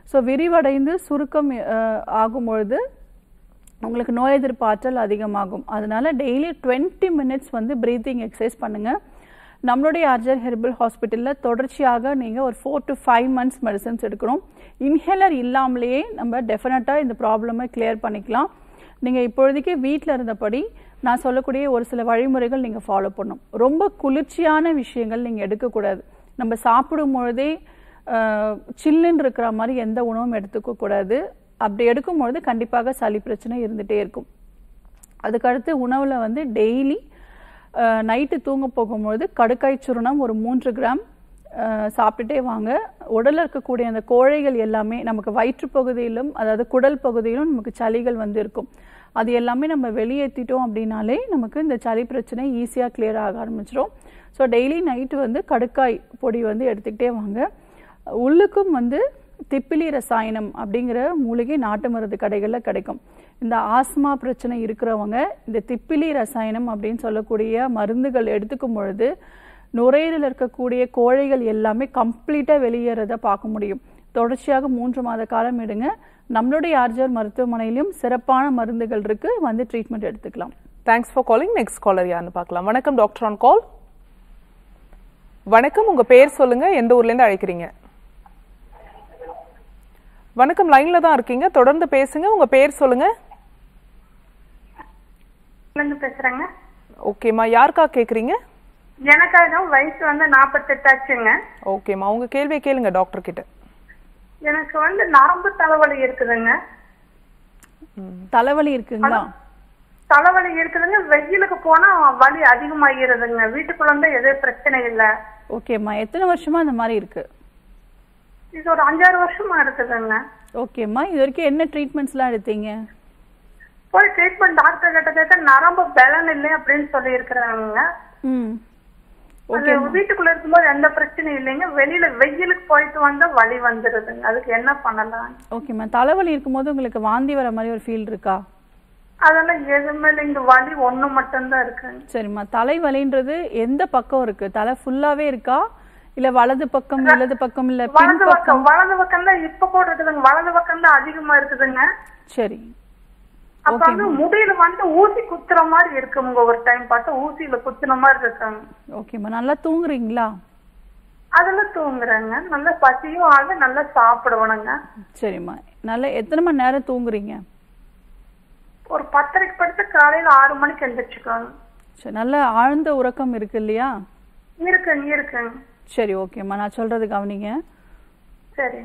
Speaker 2: ஸோ விரிவடைந்து சுருக்கம் அஹ், ஆகும்பொழுது உங்களுக்கு நோய் எதிர்ப்பு ஆற்றல் அதிகமாகும் அதனால டெய்லி டுவெண்ட்டி மினிட்ஸ் வந்து பிரீத்திங் எக்ஸசைஸ் பண்ணுங்க நம்மளுடைய அர்ஜர் ஹெர்பல் ஹாஸ்பிட்டலில் தொடர்ச்சியாக நீங்கள் ஒரு four to five months medicines எடுக்கணும் இன்ஹேலர் இல்லாமலேயே நம்ம டெஃபினட்டாக இந்த ப்ராப்ளமை கிளியர் பண்ணிக்கலாம் நீங்கள் இப்பொழுதைக்கு வீட்டில் இருந்தபடி நான் சொல்லக்கூடிய ஒரு சில வழிமுறைகள் நீங்கள் ஃபாலோ பண்ணணும் ரொம்ப குளிர்ச்சியான விஷயங்கள் நீங்கள் எடுக்கக்கூடாது நம்ம சாப்பிடும் பொழுதே அஹ், சில்லுன்னு இருக்கிற மாதிரி எந்த உணவும் எடுத்துக்க கூடாது அப்படி எடுக்கும்பொழுது கண்டிப்பாக சளி பிரச்சனை இருந்துகிட்டே இருக்கும் அதுக்கடுத்து உணவில் வந்து டெய்லி நைட்டு தூங்க போகும்பொழுது கடுக்காய் சுருணம் ஒரு மூன்று கிராம் அஹ், சாப்பிட்டுட்டே வாங்க உடலில் இருக்கக்கூடிய அந்த கோழைகள் எல்லாமே நமக்கு வயிற்று பகுதியிலும் அதாவது குடல் பகுதியிலும் நமக்கு சளிகள் வந்து இருக்கும் அது எல்லாமே நம்ம வெளியேற்றிட்டோம் அப்படின்னாலே நமக்கு இந்த சளி பிரச்சனை ஈஸியாக clear ஆக ஆரம்பிச்சிடும் ஸோ டெய்லி நைட்டு வந்து கடுக்காய் பொடி வந்து எடுத்துக்கிட்டே வாங்க உள்ளுக்கும் வந்து திப்பிலி ரசாயனம் அப்படிங்கிற மூலிகை நாட்டு மருந்து கடைகளில் கிடைக்கும் இந்த ஆஸ்மா பிரச்சனை இருக்கிறவங்க இந்த திப்பிலி ரசாயனம் அப்படின்னு சொல்லக்கூடிய மருந்துகள் எடுத்துக்கும் பொழுது நுரையீரலில் இருக்கக்கூடிய கோழைகள் எல்லாமே கம்ப்ளீட்டாக வெளியேறதை பார்க்க முடியும் தொடர்ச்சியாக மூன்று மாத காலம் எடுங்க நம்மளுடைய ஆர்ஜர் மருத்துவமனையிலும் சிறப்பான மருந்துகள் இருக்கு வந்து ட்ரீட்மெண்ட் எடுத்துக்கலாம்
Speaker 1: thanks for calling next caller யாருன்னு பார்க்கலாம் வணக்கம் டாக்டர் ஆன் கால் வணக்கம் உங்க பேர் சொல்லுங்க எந்த ஊர்ல இருந்து அழைக்கிறீங்க வணக்கம் லைன்ல தான் இருக்கீங்க தொடர்ந்து பேசுங்க உங்க பேர் சொல்லுங்க
Speaker 8: இருந்து பேசுறேங்க
Speaker 1: ஓகேம்மா யாருக்கா கேக்குறீங்க
Speaker 8: எனக்காக வயசு வந்து நாற்பத்தெட்டு ஆச்சுங்க
Speaker 1: ஓகேம்மா உங்க கேள்வியை கேளுங்க டாக்டர் கிட்ட
Speaker 8: எனக்கு வந்து நரம்பு தலைவலி இருக்குதுங்க
Speaker 2: தலைவலி இருக்குங்களா
Speaker 8: தலைவலி இருக்குதுங்க வெயிலுக்கு போனா வலி அதிகமாகிறதுங்க வீட்டுக்குள்ள இருந்தா எதுவும் பிரச்சனை இல்ல
Speaker 2: ஓகேம்மா எத்தனை வருஷமா இந்த மாதிரி இருக்கு
Speaker 8: இது ஒரு அஞ்சாறு வருஷமா இருக்குதுங்க
Speaker 2: ஓகேம்மா இது வரைக்கும் என்ன ட்ரீட்மெண்ட்ஸ்லாம் எடுத்தீங்க
Speaker 8: போய் ட்ரீட்மெண்ட் டாக்டர் கிட்ட கேட்க நரம்பு பலன் இல்லை அப்படின்னு சொல்லி இருக்கிறாங்க
Speaker 2: ம்
Speaker 8: அது வீட்டுக்குள்ள இருக்கும்போது எந்த பிரச்சனையும் இல்லைங்க வெளியில வெயிலுக்கு போயிட்டு வந்தா வலி வந்துருதுங்க அதுக்கு என்ன பண்ணலாம்
Speaker 2: ஓகேம்மா தலைவலி இருக்கும்போது உங்களுக்கு வாந்தி வர மாதிரி ஒரு ஃபீல் இருக்கா
Speaker 8: அதெல்லாம் எதுவுமே இல்லை இங்க வலி ஒண்ணு மட்டும்தான் இருக்குங்க
Speaker 2: சரிம்மா தலைவலின்றது எந்த பக்கம் இருக்கு தலை ஃபுல்லாவே இருக்கா இல்ல வலது பக்கம் இடது பக்கம் இல்ல பின்
Speaker 8: வலது
Speaker 2: பக்கம்
Speaker 8: பக்கம் வலது பக்கம் தான் இப்ப கூட இருக்குதுங்க வலது பக்கம் தான் அதிகமா இருக்குதுங்க
Speaker 2: சரி
Speaker 8: அப்ப வந்து முடியில வந்து ஊசி குத்துற மாதிரி இருக்குங்க ஒரு டைம் பார்த்தா ஊசியில குத்துன மாதிரி இருக்காங்க
Speaker 2: ஓகேம்மா நல்லா தூங்குறீங்களா
Speaker 8: அதெல்லாம் தூங்குறேங்க நல்லா பசியும் ஆக நல்லா சாப்பிடுவனுங்க
Speaker 2: சரிம்மா நல்லா எத்தனை மணி நேரம் தூங்குறீங்க
Speaker 8: ஒரு பத்தரைக்கு படுத்து காலையில ஆறு மணிக்கு எந்திரிச்சுக்கோங்க
Speaker 2: சரி நல்ல ஆழ்ந்த உறக்கம் இருக்கு இல்லையா
Speaker 8: இருக்குங்க இருக்குங்க
Speaker 2: சரி ஓகேம்மா நான் சொல்றது கவனிங்க
Speaker 8: சரி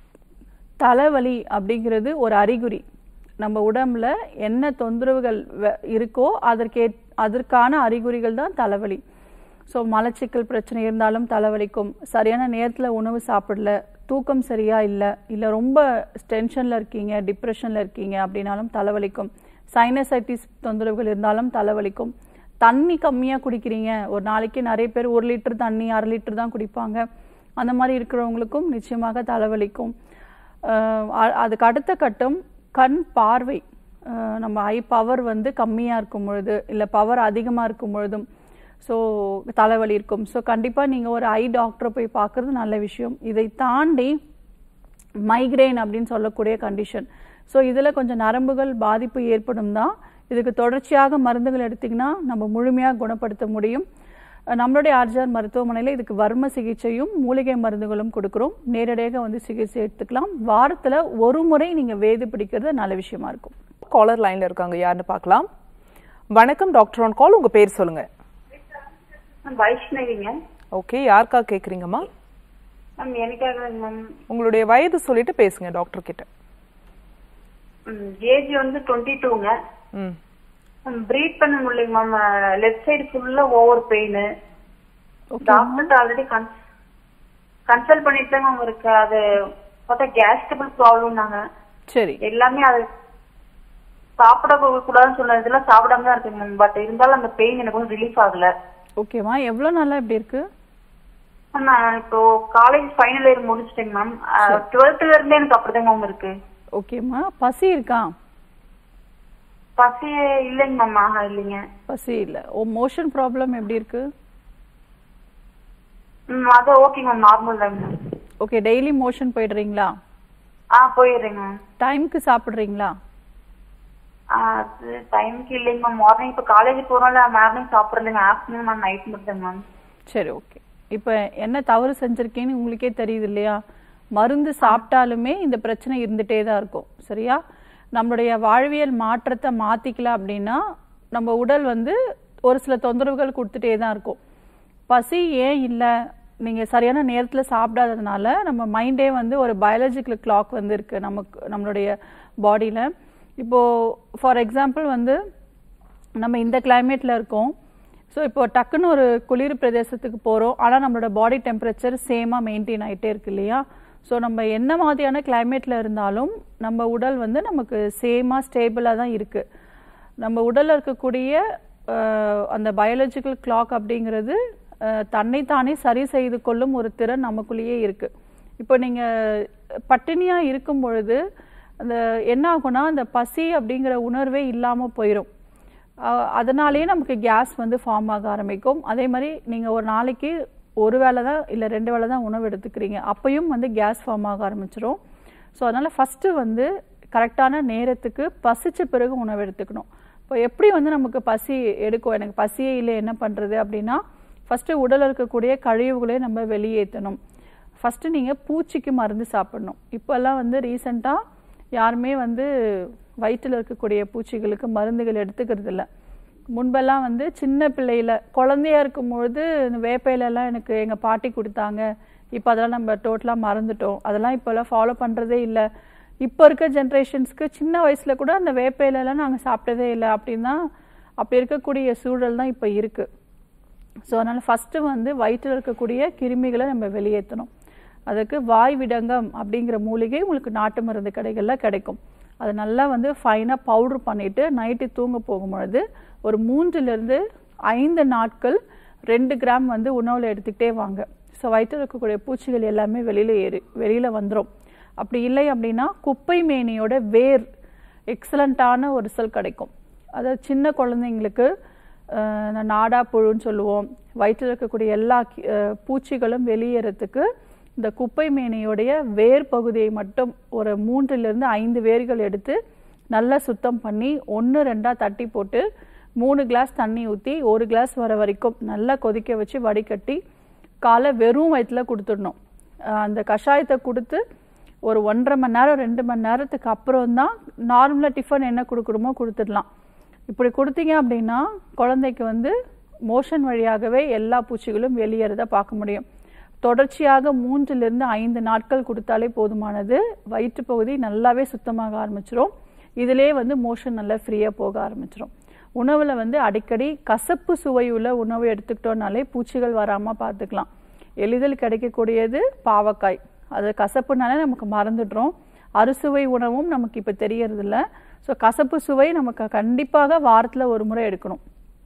Speaker 2: தலைவலி அப்படிங்கிறது ஒரு அறிகுறி நம்ம உடம்புல என்ன தொந்தரவுகள் வ- இருக்கோ அதற்கே அதற்கான அறிகுறிகள் தான் தலைவலி ஸோ மலச்சிக்கல் பிரச்சனை இருந்தாலும் தலைவலிக்கும் சரியான நேரத்தில் உணவு சாப்பிடல தூக்கம் சரியா இல்லை இல்லை ரொம்ப டென்ஷனில் இருக்கீங்க டிப்ரெஷனில் இருக்கீங்க அப்படின்னாலும் தலைவலிக்கும் சைனசைட்டிஸ் தொந்தரவுகள் இருந்தாலும் தலைவலிக்கும் தண்ணி கம்மியாக குடிக்கிறீங்க ஒரு நாளைக்கு நிறைய பேர் ஒரு லிட்டர் தண்ணி அரை லிட்டர் தான் குடிப்பாங்க அந்த மாதிரி இருக்கிறவங்களுக்கும் நிச்சயமாக தலைவலிக்கும் அஹ் அ- அதுக்கு அடுத்த கட்டம் கண் பார்வை அஹ் நம்ம ஐ பவர் வந்து கம்மியாக இருக்கும் பொழுது இல்லை பவர் அதிகமாக இருக்கும் பொழுதும் ஸோ தலைவலி இருக்கும் ஸோ கண்டிப்பாக நீங்கள் ஒரு ஐ டாக்டரை போய் பார்க்குறது நல்ல விஷயம் இதை தாண்டி மைக்ரேன் அப்படின்னு சொல்லக்கூடிய கண்டிஷன் ஸோ இதில் கொஞ்சம் நரம்புகள் பாதிப்பு ஏற்படும் தான் இதுக்கு தொடர்ச்சியாக மருந்துகள் எடுத்திங்கன்னா நம்ம முழுமையாக குணப்படுத்த முடியும் அஹ் நம்மளுடைய ஆர்ஜிஆர் மருத்துவமனையில் இதுக்கு வர்ம சிகிச்சையும் மூலிகை மருந்துகளும் கொடுக்குறோம் நேரடியாக வந்து சிகிச்சை எடுத்துக்கலாம் வாரத்தில் ஒரு முறை நீங்கள் வேது பிடிக்கிறது நல்ல விஷயமா இருக்கும்
Speaker 1: காலர் லைன்ல இருக்காங்க யாருன்னு பார்க்கலாம் வணக்கம் டாக்டர் ஆன் கால் உங்க பேர் சொல்லுங்க
Speaker 8: வைஷ்ணவிங்க
Speaker 1: ஓகே யாருக்கா கேக்குறீங்கம்மா
Speaker 8: மேம் எனக்காக மேம்
Speaker 1: உங்களுடைய வயது சொல்லிட்டு பேசுங்க டாக்டர் கிட்ட
Speaker 8: ஏஜ் வந்து டுவெண்ட்டி டூங்க
Speaker 1: ம்
Speaker 8: பிரீத் பண்ண முடியலைங்க மேம் லெஃப்ட் சைடு ஃபுல்லா over pain doctor already consult பண்ணிட்டு தான் மேம் இருக்கு அது பார்த்தா கேஸ்ட்ரபிள் ப்ராப்ளம் நாங்க
Speaker 2: சரி
Speaker 8: எல்லாமே அது சாப்பிட கூடாதுன்னு சொன்ன இதெல்லாம் சாப்பிடாம தான் இருக்குங்க மேம் பட் இருந்தாலும் அந்த பெயின் எனக்கு வந்து ரிலீஃப் ஆகல
Speaker 2: ஓகேம்மா எவ்வளோ நாளாக இப்படி இருக்கு
Speaker 8: மேம், நான் இப்போ காலேஜ் ஃபைனல் இயர் முடிச்சிட்டேங்க மேம் டுவெல்த்ல இருந்தே எனக்கு அப்படிதாங்க மேம் இருக்கு
Speaker 2: ஓகேம்மா பசி இருக்கா
Speaker 8: பசி இல்லைங்க மேம் ஆஹா இல்லைங்க
Speaker 2: பசி இல்லை ஓ மோஷன் ப்ராப்ளம் எப்படி இருக்கு
Speaker 8: ம் அது ஓகேங்க மேம் நார்மல் தாங்க மேம்
Speaker 2: ஓகே டெய்லி மோஷன் போயிடுறீங்களா
Speaker 8: ஆ போயிடுறேங்க மேம்
Speaker 2: டைம்க்கு சாப்பிட்றீங்களா
Speaker 8: அது டைம்க்கு இல்லைங்க மேம் மார்னிங் இப்போ காலேஜ் போகிறோம்ல மார்னிங் சாப்பிட்றதுங்க ஆஃப்டர்நூன் மேம் நைட் மட்டும் மேம்
Speaker 2: சரி ஓகே இப்போ என்ன தவறு செஞ்சிருக்கேன்னு உங்களுக்கே தெரியுது இல்லையா மருந்து சாப்பிட்டாலுமே இந்த பிரச்சனை இருந்துட்டே தான் இருக்கும் சரியா நம்மளுடைய வாழ்வியல் மாற்றத்தை மாத்திக்கல அப்படின்னா நம்ம உடல் வந்து ஒரு சில தொந்தரவுகள் கொடுத்துட்டே தான் இருக்கும் பசி ஏன் இல்லை நீங்க சரியான நேரத்துல சாப்பிடாததுனால நம்ம மைண்டே வந்து ஒரு பயாலஜிக்கல் கிளாக் வந்து இருக்கு நமக்கு நம்மளுடைய பாடியில இப்போ ஃபார் எக்ஸாம்பிள் வந்து நம்ம இந்த கிளைமேட்ல இருக்கோம் ஸோ இப்போ டக்குன்னு ஒரு குளிர் பிரதேசத்துக்கு போகிறோம் ஆனால் நம்மளோட பாடி டெம்பரேச்சர் சேமாக மெயின்டைன் ஆகிட்டே இருக்கு இல்லையா ஸோ நம்ம என்ன மாதிரியான கிளைமேட்டில் இருந்தாலும் நம்ம உடல் வந்து நமக்கு சேமாக ஸ்டேபிளாக தான் இருக்குது நம்ம உடலில் இருக்கக்கூடிய அஹ், அந்த பயாலஜிக்கல் கிளாக் அப்படிங்கிறது அஹ், தன்னைத்தானே சரி செய்து கொள்ளும் ஒரு திறன் நமக்குள்ளேயே இருக்குது இப்போ நீங்கள் பட்டினியாக இருக்கும் பொழுது அந்த என்ன ஆகும்னா அந்த பசி அப்படிங்கிற உணர்வே இல்லாமல் போயிடும் அஹ் அதனாலேயே நமக்கு கேஸ் வந்து ஃபார்ம் ஆக ஆரம்பிக்கும் அதே மாதிரி நீங்கள் ஒரு நாளைக்கு ஒரு வேளை தான் இல்லை ரெண்டு வேளை தான் உணவு எடுத்துக்கிறீங்க அப்பயும் வந்து கேஸ் ஃபார்ம் ஆக ஆரம்பிச்சிரும் ஸோ அதனால் ஃபஸ்ட்டு வந்து கரெக்டான நேரத்துக்கு பசிச்ச பிறகு உணவு எடுத்துக்கணும் இப்போ எப்படி வந்து நமக்கு பசி எடுக்கும் எனக்கு பசியே இல்லை என்ன பண்ணுறது அப்படின்னா ஃபஸ்ட்டு உடலில் இருக்கக்கூடிய கழிவுகளை நம்ம வெளியேற்றணும் ஃபஸ்ட்டு நீங்கள் பூச்சிக்கு மருந்து சாப்பிடணும் இப்போல்லாம் வந்து ரீசெண்டாக யாருமே வந்து வயிற்றில் இருக்கக்கூடிய பூச்சிகளுக்கு மருந்துகள் எடுத்துக்கிறது இல்ல முன்பெல்லாம் வந்து சின்ன பிள்ளையில குழந்தையா இருக்கும் பொழுது இந்த வேப்பையிலெல்லாம் எனக்கு எங்கள் பாட்டி கொடுத்தாங்க இப்போ அதெல்லாம் நம்ம டோட்டலாக மறந்துட்டோம் அதெல்லாம் இப்போல்லாம் ஃபாலோ பண்ணுறதே இல்லை இப்போ இருக்க ஜென்ரேஷன்ஸ்க்கு சின்ன வயசுல கூட அந்த வேப்பையிலெல்லாம் நாங்கள் சாப்பிட்டதே இல்லை அப்படின்னா அப்படி இருக்கக்கூடிய சூழல் தான் இப்போ இருக்குது ஸோ அதனால் ஃபஸ்ட்டு வந்து வயிற்றில் இருக்கக்கூடிய கிருமிகளை நம்ம வெளியேற்றணும் அதுக்கு வாய் விடங்கம் அப்படிங்கிற மூலிகை உங்களுக்கு நாட்டு மருந்து கடைகளில் கிடைக்கும் அதை நல்லா வந்து ஃபைனாக பவுடர் பண்ணிவிட்டு நைட்டு தூங்க போகும் பொழுது ஒரு மூன்றிலிருந்து ஐந்து நாட்கள் ரெண்டு கிராம் வந்து உணவில் எடுத்துக்கிட்டே வாங்க ஸோ வயிற்றில் இருக்கக்கூடிய பூச்சிகள் எல்லாமே வெளியில் ஏறி வெளியில் வந்துடும் அப்படி இல்லை அப்படின்னா குப்பை மேனியோட வேர் எக்ஸலண்ட்டான ஒரு ரிசல்ட் கிடைக்கும் அதாவது சின்ன குழந்தைங்களுக்கு அஹ், இந்த நாடா புழுன்னு சொல்லுவோம் வயிற்றில் இருக்கக்கூடிய எல்லா கி- அஹ், பூச்சிகளும் வெளியேறதுக்கு இந்த குப்பை மேனியோடைய வேர் பகுதியை மட்டும் ஒரு மூன்றிலிருந்து ஐந்து வேர்கள் எடுத்து நல்லா சுத்தம் பண்ணி ஒன்று ரெண்டாக தட்டி போட்டு மூணு கிளாஸ் தண்ணி ஊற்றி ஒரு கிளாஸ் வர வரைக்கும் நல்லா கொதிக்க வச்சு வடிகட்டி காலை வெறும் வயிற்றுல கொடுத்துடணும் அஹ் அந்த கஷாயத்தை கொடுத்து ஒரு ஒன்றரை மணி நேரம் ரெண்டு மணி நேரத்துக்கு அப்புறம் தான் நார்மலாக டிஃபன் என்ன கொடுக்கணுமோ கொடுத்துடலாம் இப்படி கொடுத்தீங்க அப்படின்னா குழந்தைக்கு வந்து மோஷன் வழியாகவே எல்லா பூச்சிகளும் வெளியேறத பார்க்க முடியும் தொடர்ச்சியாக மூன்றிலிருந்து ஐந்து நாட்கள் கொடுத்தாலே போதுமானது வயிற்று பகுதி நல்லாவே சுத்தமாக ஆரம்பிச்சிரும் இதிலே வந்து மோஷன் நல்லா ஃப்ரீயாக போக ஆரம்பிச்சிரும் உணவில் வந்து அடிக்கடி கசப்பு சுவையுள்ள உணவு எடுத்துக்கிட்டோம்னாலே பூச்சிகள் வராமல் பார்த்துக்கலாம் எளிதில் கிடைக்கக்கூடியது பாவக்காய் அது கசப்புனாலே நமக்கு மறந்துடுறோம் அறுசுவை உணவும் நமக்கு இப்போ தெரியறதில்ல ஸோ கசப்பு சுவை நமக்கு கண்டிப்பாக வாரத்தில் ஒரு முறை எடுக்கணும்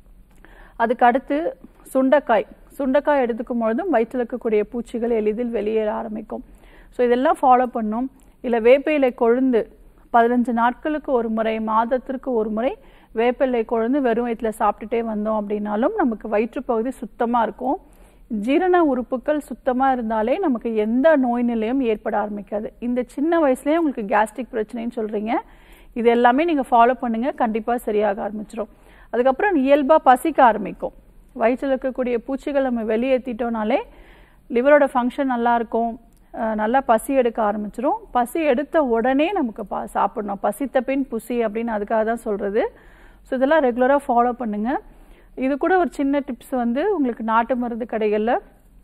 Speaker 2: அதுக்கு அடுத்து சுண்டைக்காய் சுண்டைக்காய் எடுத்துக்கும் பொழுதும் வயிற்றில் இருக்கக்கூடிய பூச்சிகள் எளிதில் வெளியேற ஆரம்பிக்கும் ஸோ இதெல்லாம் ஃபாலோ பண்ணும் இல்லை வேப்ப கொழுந்து பதினஞ்சு நாட்களுக்கு ஒரு முறை மாதத்திற்கு ஒரு முறை வேப்பிலை கொழுந்து வெறும் வயிற்றில் சாப்பிட்டுட்டே வந்தோம் அப்படின்னாலும் நமக்கு வயிற்றுப்பகுதி சுத்தமாக இருக்கும் ஜீரண உறுப்புகள் சுத்தமாக இருந்தாலே நமக்கு எந்த நோய் நிலையும் ஏற்பட ஆரம்பிக்காது இந்த சின்ன வயசுலேயே உங்களுக்கு கேஸ்ட்ரிக் பிரச்சனைன்னு சொல்கிறீங்க இது எல்லாமே நீங்கள் ஃபாலோ பண்ணுங்க கண்டிப்பாக சரியாக ஆரம்பிச்சிடும் அதுக்கப்புறம் இயல்பாக பசிக்க ஆரம்பிக்கும் வயிற்றில் இருக்கக்கூடிய பூச்சிகள் நம்ம வெளியேற்றிட்டோம்னாலே லிவரோட ஃபங்க்ஷன் நல்லா இருக்கும் அஹ் நல்லா பசி எடுக்க ஆரம்பிச்சிரும் பசி எடுத்த உடனே நமக்கு பா சாப்பிடணும் பசித்த பின் புசி அப்படின்னு அதுக்காக தான் சொல்கிறது ஸோ இதெல்லாம் ரெகுலராக ஃபாலோ பண்ணுங்க இது கூட ஒரு சின்ன டிப்ஸ் வந்து உங்களுக்கு நாட்டு மருந்து கடைகளில்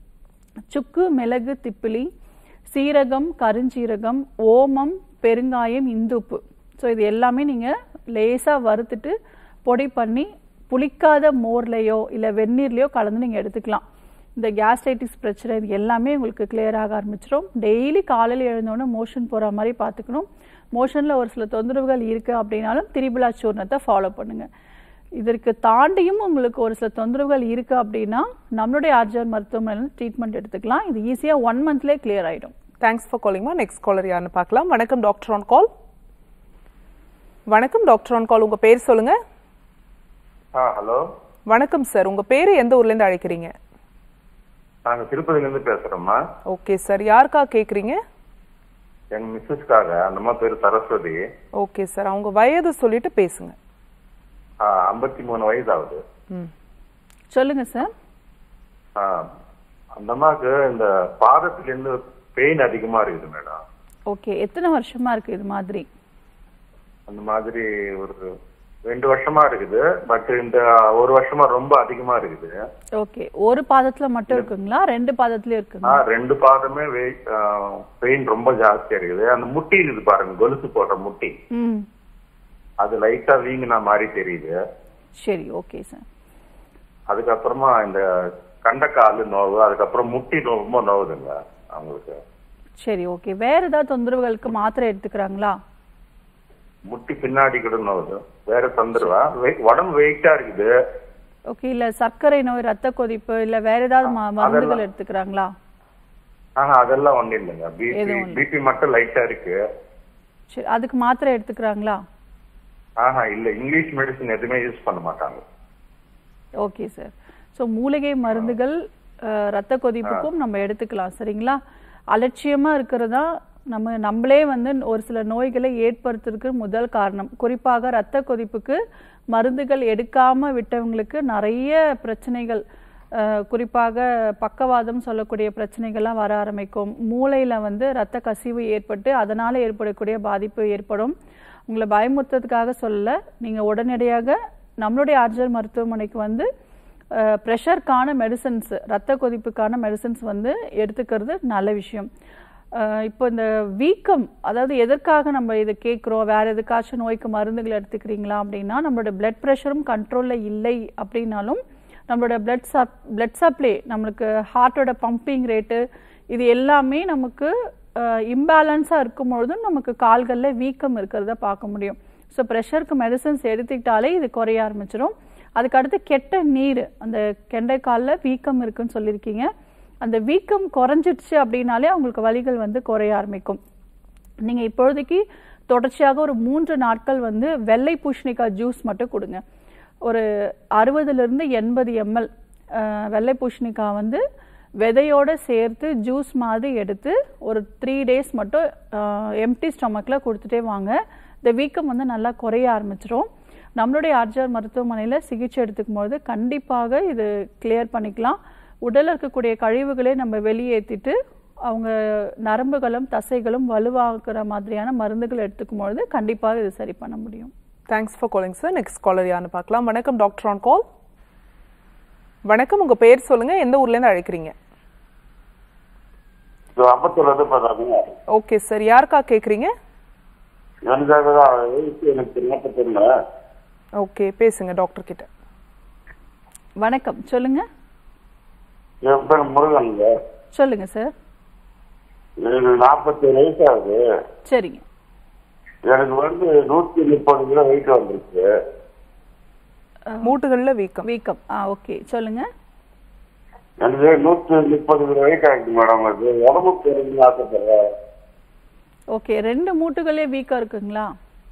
Speaker 2: சுக்கு மிளகு திப்பிலி சீரகம் கருஞ்சீரகம் ஓமம் பெருங்காயம் இந்துப்பு ஸோ இது எல்லாமே நீங்கள் லேசாக வறுத்துட்டு பொடி பண்ணி புளிக்காத மோர்லேயோ இல்லை வெந்நீர்லேயோ கலந்து நீங்கள் எடுத்துக்கலாம் இந்த கேஸ்ட்ரைட்டிஸ் பிரச்சனை இது எல்லாமே உங்களுக்கு clear ஆக ஆரம்பிச்சிடும் டெய்லி காலையில் எழுந்தோடனே மோஷன் போகிற மாதிரி பார்த்துக்கணும் மோஷனில் ஒரு சில தொந்தரவுகள் இருக்குது அப்படின்னாலும் திரிபுலா சூர்ணத்தை ஃபாலோ பண்ணுங்கள் இதற்கு தாண்டியும் உங்களுக்கு ஒரு சில தொந்தரவுகள் இருக்கு அப்படின்னா நம்மளுடைய ஆர்ஜர் மருத்துவமனையில் ட்ரீட்மெண்ட் எடுத்துக்கலாம் இது ஈஸியாக ஒன் மந்த்லேயே clear ஆயிடும்
Speaker 1: தேங்க்ஸ் ஃபார் காலிங்மா நெக்ஸ்ட் காலர் யாருன்னு பார்க்கலாம் வணக்கம் டாக்டர் ஆன் கால் வணக்கம் டாக்டர் ஆன் கால் உங்க பேர் சொல்லுங்க
Speaker 7: ஆ ஹலோ
Speaker 1: வணக்கம் சார் உங்க பேரு எந்த ஊர்ல இருந்து அழைக்கிறீங்க
Speaker 7: நாங்க திருப்பதில இருந்து பேசுறோம்மா
Speaker 1: ஓகே சார் யாருக்கா கேக்குறீங்க
Speaker 9: எங்க மிஸ்ஸஸ்க்காக அந்த மாதிரி பேர் சரஸ்வதி
Speaker 1: ஓகே சார் அவங்க வயது சொல்லிட்டு பேசுங்க
Speaker 9: ஐம்பத்தி மூணு வயசு ஆகுது
Speaker 1: ம்
Speaker 2: சொல்லுங்க சார்
Speaker 9: ஆ, அந்த அம்மாவுக்கு இந்த பாதத்துல இருந்து பெயின் அதிகமா இருக்குது மேடம்
Speaker 2: ஓகே எத்தனை வருஷமா இருக்கு இது மாதிரி
Speaker 9: அந்த மாதிரி ஒரு ரெண்டு வருஷமா இருக்குது பட் இந்த ஒரு வருஷமா ரொம்ப அதிகமா இருக்குது
Speaker 2: ஓகே ஒரு பாதத்துல மட்டும் இருக்குங்களா ரெண்டு பாதத்துலயும்
Speaker 9: ஆ,
Speaker 2: இருக்குங்களா
Speaker 9: ரெண்டு பாதமே பெயின் ரொம்ப ஜாஸ்தியா இருக்குது அந்த முட்டி இருக்குது பாருங்க கொலுசு போடுற முட்டி
Speaker 2: ம்
Speaker 9: அது லைட்டா வீங்கின மாதிரி தெரியுது
Speaker 2: சரி ஓகே சார்
Speaker 9: அதுக்கப்புறமா இந்த கண்டக்கால் நோவு அதுக்கப்புறம் முட்டி ரொம்ப நோவுதுங்க அவங்களுக்கு
Speaker 2: சரி ஓகே வேற ஏதாவது தொந்தரவுகளுக்கு மாத்திரை எடுத்துக்கிறாங்களா
Speaker 9: முட்டி பின்னாடி கூட நோவுது வேற தொந்தரவா வெ- உடம்பு வெயிட்டா இருக்குது
Speaker 2: ஓகே இல்ல சர்க்கரை நோய் ரத்த கொதிப்பு இல்ல வேற ஏதாவது ம- மருந்துகள்
Speaker 9: அதெல்லாம்.
Speaker 2: எடுத்துக்கிறாங்களா
Speaker 9: ஆனா அதெல்லாம் ஒண்ணும் இல்லைங்க பிபி
Speaker 2: எதுவும் இல்ல.
Speaker 9: பிபி மட்டும் லைட்டா இருக்கு
Speaker 2: சரி அதுக்கு மாத்திரை எடுத்துக்கிறாங்களா
Speaker 9: ஆஹா இல்ல இங்கிலீஷ் மெடிசன் எதுவுமே யூஸ் பண்ண மாட்டாங்க
Speaker 2: ஓகே சார் ஸோ மூலிகை மருந்துகள் அஹ், ரத்த கொதிப்புக்கும் நம்ம எடுத்துக்கலாம் சரிங்களா அலட்சியமா இருக்கிறதா நம்ம நம்மளே வந்து ஒரு சில நோய்களை ஏற்படுத்துறதுக்கு முதல் காரணம் குறிப்பாக ரத்த கொதிப்புக்கு மருந்துகள் எடுக்காம விட்டவங்களுக்கு நிறைய பிரச்சனைகள் அஹ், குறிப்பாக பக்கவாதம் சொல்லக்கூடிய பிரச்சனைகள்லாம் வர ஆரம்பிக்கும் மூளையில வந்து ரத்த கசிவு ஏற்பட்டு அதனால ஏற்படக்கூடிய பாதிப்பு ஏற்படும் உங்களை பயமுறுத்துறதுக்காக சொல்லல நீங்க உடனடியாக நம்மளுடைய ஆர்ஜர் மருத்துவமனைக்கு வந்து ப்ரெஷருக்கான மெடிசன்ஸ் ரத்த கொதிப்புக்கான மெடிசன்ஸ் வந்து எடுத்துக்கிறது நல்ல விஷயம் அஹ் இப்போ இந்த வீக்கம் அதாவது எதற்காக நம்ம இதை கேட்குறோம் வேற எதுக்காச்சும் நோய்க்கு மருந்துகள் எடுத்துக்கிறீங்களா அப்படின்னா நம்மளோட பிளட் ப்ரெஷரும் கண்ட்ரோலில் இல்லை அப்படின்னாலும் நம்மளோட பிளட் சப் பிளட் சப்ளை நம்மளுக்கு ஹார்ட்டோட பம்பிங் ரேட்டு இது எல்லாமே நமக்கு இம்பேலன்ஸாக இருக்கும் பொழுதும் நமக்கு கால்களில் வீக்கம் இருக்கிறத பார்க்க முடியும் ஸோ ப்ரெஷருக்கு மெடிசன்ஸ் எடுத்துக்கிட்டாலே இது குறைய ஆரம்பிச்சிடும் அதுக்கு அடுத்து கெட்ட நீர் அந்த கெண்டை காலில் வீக்கம் இருக்குன்னு சொல்லியிருக்கீங்க அந்த வீக்கம் குறைஞ்சிடுச்சு அப்படின்னாலே அவங்களுக்கு வலிகள் வந்து குறைய ஆரம்பிக்கும் நீங்கள் இப்பொழுதைக்கு தொடர்ச்சியாக ஒரு மூன்று நாட்கள் வந்து வெள்ளை பூசணிக்காய் ஜூஸ் மட்டும் கொடுங்க ஒரு அறுபதுலேருந்து எண்பது எம்எல் வெள்ளை பூசணிக்காய் வந்து விதையோட சேர்த்து ஜூஸ் மாதிரி எடுத்து ஒரு த்ரீ டேஸ் மட்டும் எம்டி ஸ்டொமக்கில் கொடுத்துட்டே வாங்க இந்த வீக்கம் வந்து நல்லா குறைய ஆரம்பிச்சிரும் நம்மளுடைய ஆர்ஜர் மருத்துவமனையில் சிகிச்சை எடுத்துக்கும் போது கண்டிப்பாக இது கிளியர் பண்ணிக்கலாம் உடலில் இருக்கக்கூடிய கழிவுகளை நம்ம வெளியேற்றிட்டு அவங்க நரம்புகளும் தசைகளும் வலுவாக்குற மாதிரியான மருந்துகள் எடுத்துக்கும் பொழுது கண்டிப்பாக இது சரி பண்ண முடியும்
Speaker 1: thanks for calling sir next caller யாருன்னு பார்க்கலாம் வணக்கம் டாக்டர் ஆன் கால் வணக்கம் உங்க பேர் சொல்லுங்க எந்த ஊர்ல இருந்து அழைக்கிறீங்க
Speaker 5: அப்பத்துல இருந்து பாத்தாங்க
Speaker 1: ஓகே சார் யாருக்கா கேக்குறீங்க
Speaker 5: எனக்காக தான் வயசு எனக்கு நாற்பத்தொன்னு
Speaker 1: ஓகே பேசுங்க டாக்டர் கிட்ட
Speaker 2: வணக்கம் சொல்லுங்க
Speaker 5: என் பேர் முருகனுங்க
Speaker 2: சொல்லுங்க சார்
Speaker 5: எனக்கு நாற்பத்தேழு வயசு ஆகுது
Speaker 2: சரிங்க
Speaker 5: எனக்கு வந்து நூத்தி முப்பது கிலோ வெயிட் வந்துருச்சு
Speaker 1: மூட்டுகள்ல வீக்கம்
Speaker 2: வீக்கம் ஆ ஓகே சொல்லுங்க
Speaker 5: எனக்கு நூத்தி முப்பது கிலோ வெயிட் ஆகுது மேடம் அது உடம்பு பெருங்கன்னு ஆசைப்படுறேன்
Speaker 2: ஓகே ரெண்டு மூட்டுகளே வீக்காக இருக்குங்களா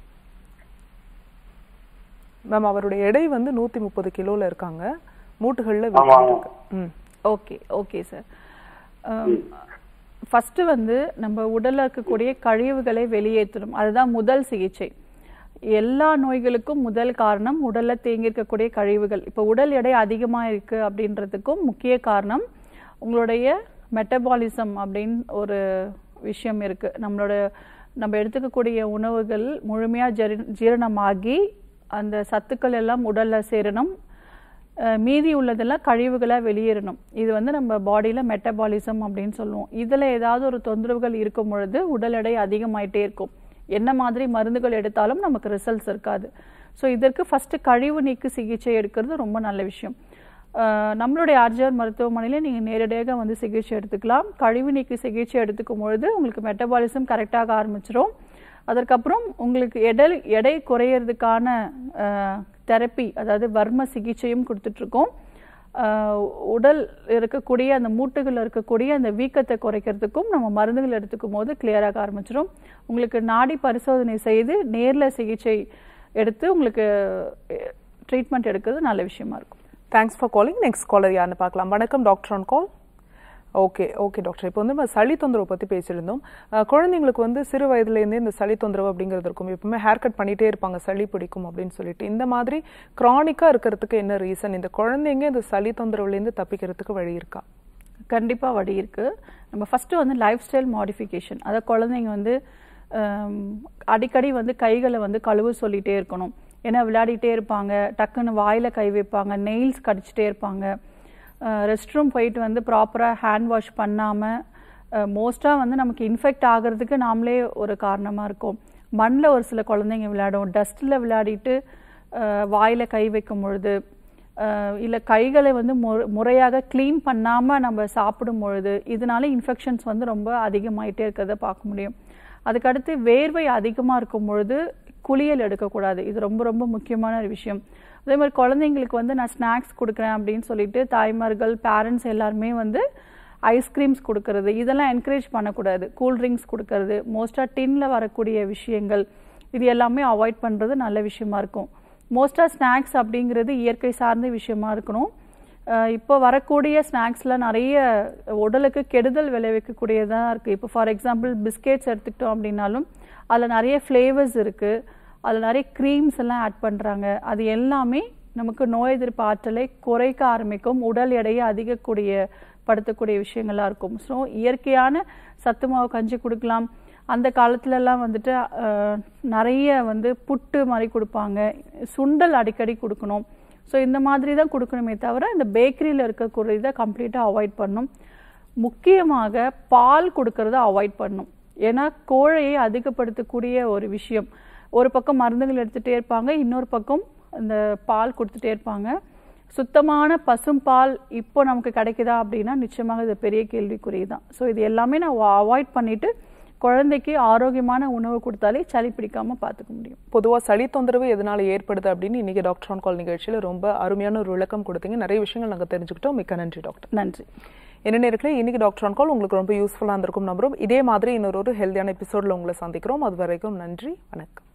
Speaker 1: மேம் அவருடைய எடை வந்து நூத்தி முப்பது கிலோல இருக்காங்க மூட்டுகள்ல
Speaker 5: ஆமா.
Speaker 1: வீக்கம் இருக்கு ம்
Speaker 2: ஓகே ஓகே சார் ஃபஸ்ட்டு வந்து நம்ம உடலில் இருக்கக்கூடிய கழிவுகளை வெளியேற்றணும் அதுதான் முதல் சிகிச்சை எல்லா நோய்களுக்கும் முதல் காரணம் உடலில் தேங்கி இருக்கக்கூடிய கழிவுகள் இப்போ உடல் எடை அதிகமாக இருக்குது அப்படின்றதுக்கும் முக்கிய காரணம் உங்களுடைய மெட்டபாலிசம் அப்படின்னு ஒரு விஷயம் இருக்குது நம்மளோட நம்ம எடுத்துக்கக்கூடிய உணவுகள் முழுமையாக ஜரி ஜீரணமாகி அந்த சத்துக்கள் எல்லாம் உடலில் சேரணும் அஹ் மீதி உள்ளதெல்லாம் கழிவுகளாக வெளியேறணும் இது வந்து நம்ம பாடியில் மெட்டபாலிசம் அப்படின்னு சொல்லுவோம் இதில் ஏதாவது ஒரு தொந்தரவுகள் இருக்கும் பொழுது உடல் எடை அதிகமாயிட்டே இருக்கும் என்ன மாதிரி மருந்துகள் எடுத்தாலும் நமக்கு ரிசல்ட்ஸ் இருக்காது ஸோ இதற்கு ஃபஸ்ட்டு கழிவு நீக்கு சிகிச்சை எடுக்கிறது ரொம்ப நல்ல விஷயம் அஹ் நம்மளுடைய ஆர்ஜிஆர் மருத்துவமனையில் நீங்கள் நேரடியாக வந்து சிகிச்சை எடுத்துக்கலாம் கழிவு நீக்கு சிகிச்சை எடுத்துக்கும் பொழுது உங்களுக்கு மெட்டபாலிசம் கரெக்டாக ஆரம்பிச்சிரும் அதற்கப்புறம் உங்களுக்கு எடை எடை குறையிறதுக்கான தெரப்பி அதாவது வர்ம சிகிச்சையும் கொடுத்துட்ருக்கோம் உடல் இருக்கக்கூடிய அந்த மூட்டுகளில் இருக்கக்கூடிய அந்த வீக்கத்தை குறைக்கிறதுக்கும் நம்ம மருந்துகள் எடுத்துக்கும் போது கிளியராக ஆரம்பிச்சிடும் உங்களுக்கு நாடி பரிசோதனை செய்து நேரில் சிகிச்சை எடுத்து உங்களுக்கு ட்ரீட்மெண்ட் எடுக்கிறது நல்ல விஷயமா இருக்கும்
Speaker 1: thanks for calling next caller யாருன்னு பார்க்கலாம் வணக்கம் doctor on call okay okay doctor இப்போ வந்து நம்ம சளி தொந்தரவு பற்றி பேசியிருந்தோம் அஹ், குழந்தைங்களுக்கு வந்து சிறு வயதுலேருந்தே இந்த சளி தொந்தரவு அப்படிங்கிறது இருக்கும் எப்பவுமே ஹேர் கட் பண்ணிட்டே இருப்பாங்க சளி பிடிக்கும் அப்படின்னு சொல்லிட்டு இந்த மாதிரி க்ரானிக்காக இருக்கிறதுக்கு என்ன ரீசன் இந்த குழந்தைங்க இந்த சளி தொந்தரவுலேருந்து தப்பிக்கிறதுக்கு வழி இருக்கா
Speaker 2: கண்டிப்பாக வழி இருக்கு நம்ம ஃபஸ்ட்டு வந்து லைஃப் ஸ்டைல் மாடிஃபிகேஷன் அதாவது குழந்தைங்க வந்து ஹம், அடிக்கடி வந்து கைகளை வந்து கழுவ சொல்லிட்டே இருக்கணும் ஏன்னா விளையாடிட்டே இருப்பாங்க டக்குன்னு வாயில் கை வைப்பாங்க நெயில்ஸ் கடிச்சிட்டே இருப்பாங்க ரெஸ்ட் ரூம் போயிட்டு வந்து ப்ராப்பராக ஹேண்ட் வாஷ் பண்ணாமல் மோஸ்ட்டாக வந்து நமக்கு இன்ஃபெக்ட் ஆகிறதுக்கு நாமளே ஒரு காரணமாக இருக்கும் மண்ணில் ஒரு சில குழந்தைங்க விளையாடும் டஸ்ட்டில் விளையாடிட்டு வாயில் கை வைக்கும் பொழுது இல்லை கைகளை வந்து மு- முறையாக க்ளீன் பண்ணாமல் நம்ம சாப்பிடும் பொழுது இதனால இன்ஃபெக்ஷன்ஸ் வந்து ரொம்ப அதிகமாயிட்டே இருக்கிறத பார்க்க முடியும் அதுக்கடுத்து வேர்வை அதிகமாக இருக்கும் பொழுது குளியல் எடுக்கக்கூடாது இது ரொம்ப ரொம்ப முக்கியமான ஒரு விஷயம் அதே மாதிரி குழந்தைங்களுக்கு வந்து நான் ஸ்நாக்ஸ் கொடுக்குறேன் அப்படின்னு சொல்லிட்டு தாய்மார்கள் பேரண்ட்ஸ் எல்லாருமே வந்து ஐஸ்கிரீம்ஸ் கொடுக்கறது இதெல்லாம் என்கரேஜ் பண்ணக்கூடாது கூல்ட்ரிங்க்ஸ் கொடுக்கறது மோஸ்ட்டாக டின்ல வரக்கூடிய விஷயங்கள் இது எல்லாமே அவாய்ட் பண்ணுறது நல்ல விஷயமா இருக்கும் மோஸ்ட்டாக ஸ்நாக்ஸ் அப்படிங்கிறது இயற்கை சார்ந்த விஷயமா இருக்கணும் அஹ் இப்போ வரக்கூடிய ஸ்நாக்ஸில் நிறைய உடலுக்கு கெடுதல் விளைவிக்கக்கூடியதாக இருக்குது இப்போ ஃபார் எக்ஸாம்பிள் பிஸ்கெட்ஸ் எடுத்துக்கிட்டோம் அப்படின்னாலும் அதில் நிறைய ஃப்ளேவர்ஸ் இருக்குது அதில் நிறைய க்ரீம்ஸ் எல்லாம் ஆட் பண்ணுறாங்க அது எல்லாமே நமக்கு நோய் எதிர்ப்பு ஆற்றலை குறைக்க ஆரம்பிக்கும் உடல் எடையை அதிகக்கூடிய படுத்தக்கூடிய விஷயங்களா இருக்கும் ஸோ இயற்கையான சத்து மாவு கஞ்சி கொடுக்கலாம் அந்த காலத்துலலாம் வந்துட்டு அஹ், நிறைய வந்து புட்டு மாதிரி கொடுப்பாங்க சுண்டல் அடிக்கடி கொடுக்கணும் ஸோ இந்த மாதிரி தான் கொடுக்கணுமே தவிர இந்த பேக்கரியில் இருக்கக்கூடியதை கம்ப்ளீட்டாக அவாய்ட் பண்ணணும் முக்கியமாக பால் கொடுக்கறத அவாய்ட் பண்ணணும் ஏன்னா கோழையை அதிகப்படுத்தக்கூடிய ஒரு விஷயம் ஒரு பக்கம் மருந்துகள் எடுத்துகிட்டே இருப்பாங்க இன்னொரு பக்கம் இந்த பால் கொடுத்துட்டே இருப்பாங்க சுத்தமான பசும்பால் இப்போ நமக்கு கிடைக்குதா அப்படின்னா நிச்சயமாக இது பெரிய கேள்விக்குறி தான் ஸோ இது எல்லாமே நான் அவாய்ட் பண்ணிட்டு குழந்தைக்கு ஆரோக்கியமான உணவு கொடுத்தாலே சளி பிடிக்காம பார்த்துக்க முடியும்
Speaker 1: பொதுவாக சளி தொந்தரவு எதனால ஏற்படுது அப்படின்னு இன்னைக்கு டாக்டர் ஆன் கால் நிகழ்ச்சியில் ரொம்ப அருமையான ஒரு விளக்கம் கொடுத்தீங்க நிறைய விஷயங்கள் நாங்கள் தெரிஞ்சுக்கிட்டோம் மிக்க நன்றி டாக்டர்
Speaker 2: நன்றி
Speaker 1: என்ன நேரத்தில் இன்னைக்கு டாக்டர் ஆன் கால் உங்களுக்கு ரொம்ப யூஸ்ஃபுல்லாக இருந்திருக்கும் நம்புறோம் இதே மாதிரி இன்னொரு ஒரு ஹெல்த்தியான எபிசோடில் உங்களை சந்திக்கிறோம் அது வரைக்கும் நன்றி வணக்கம்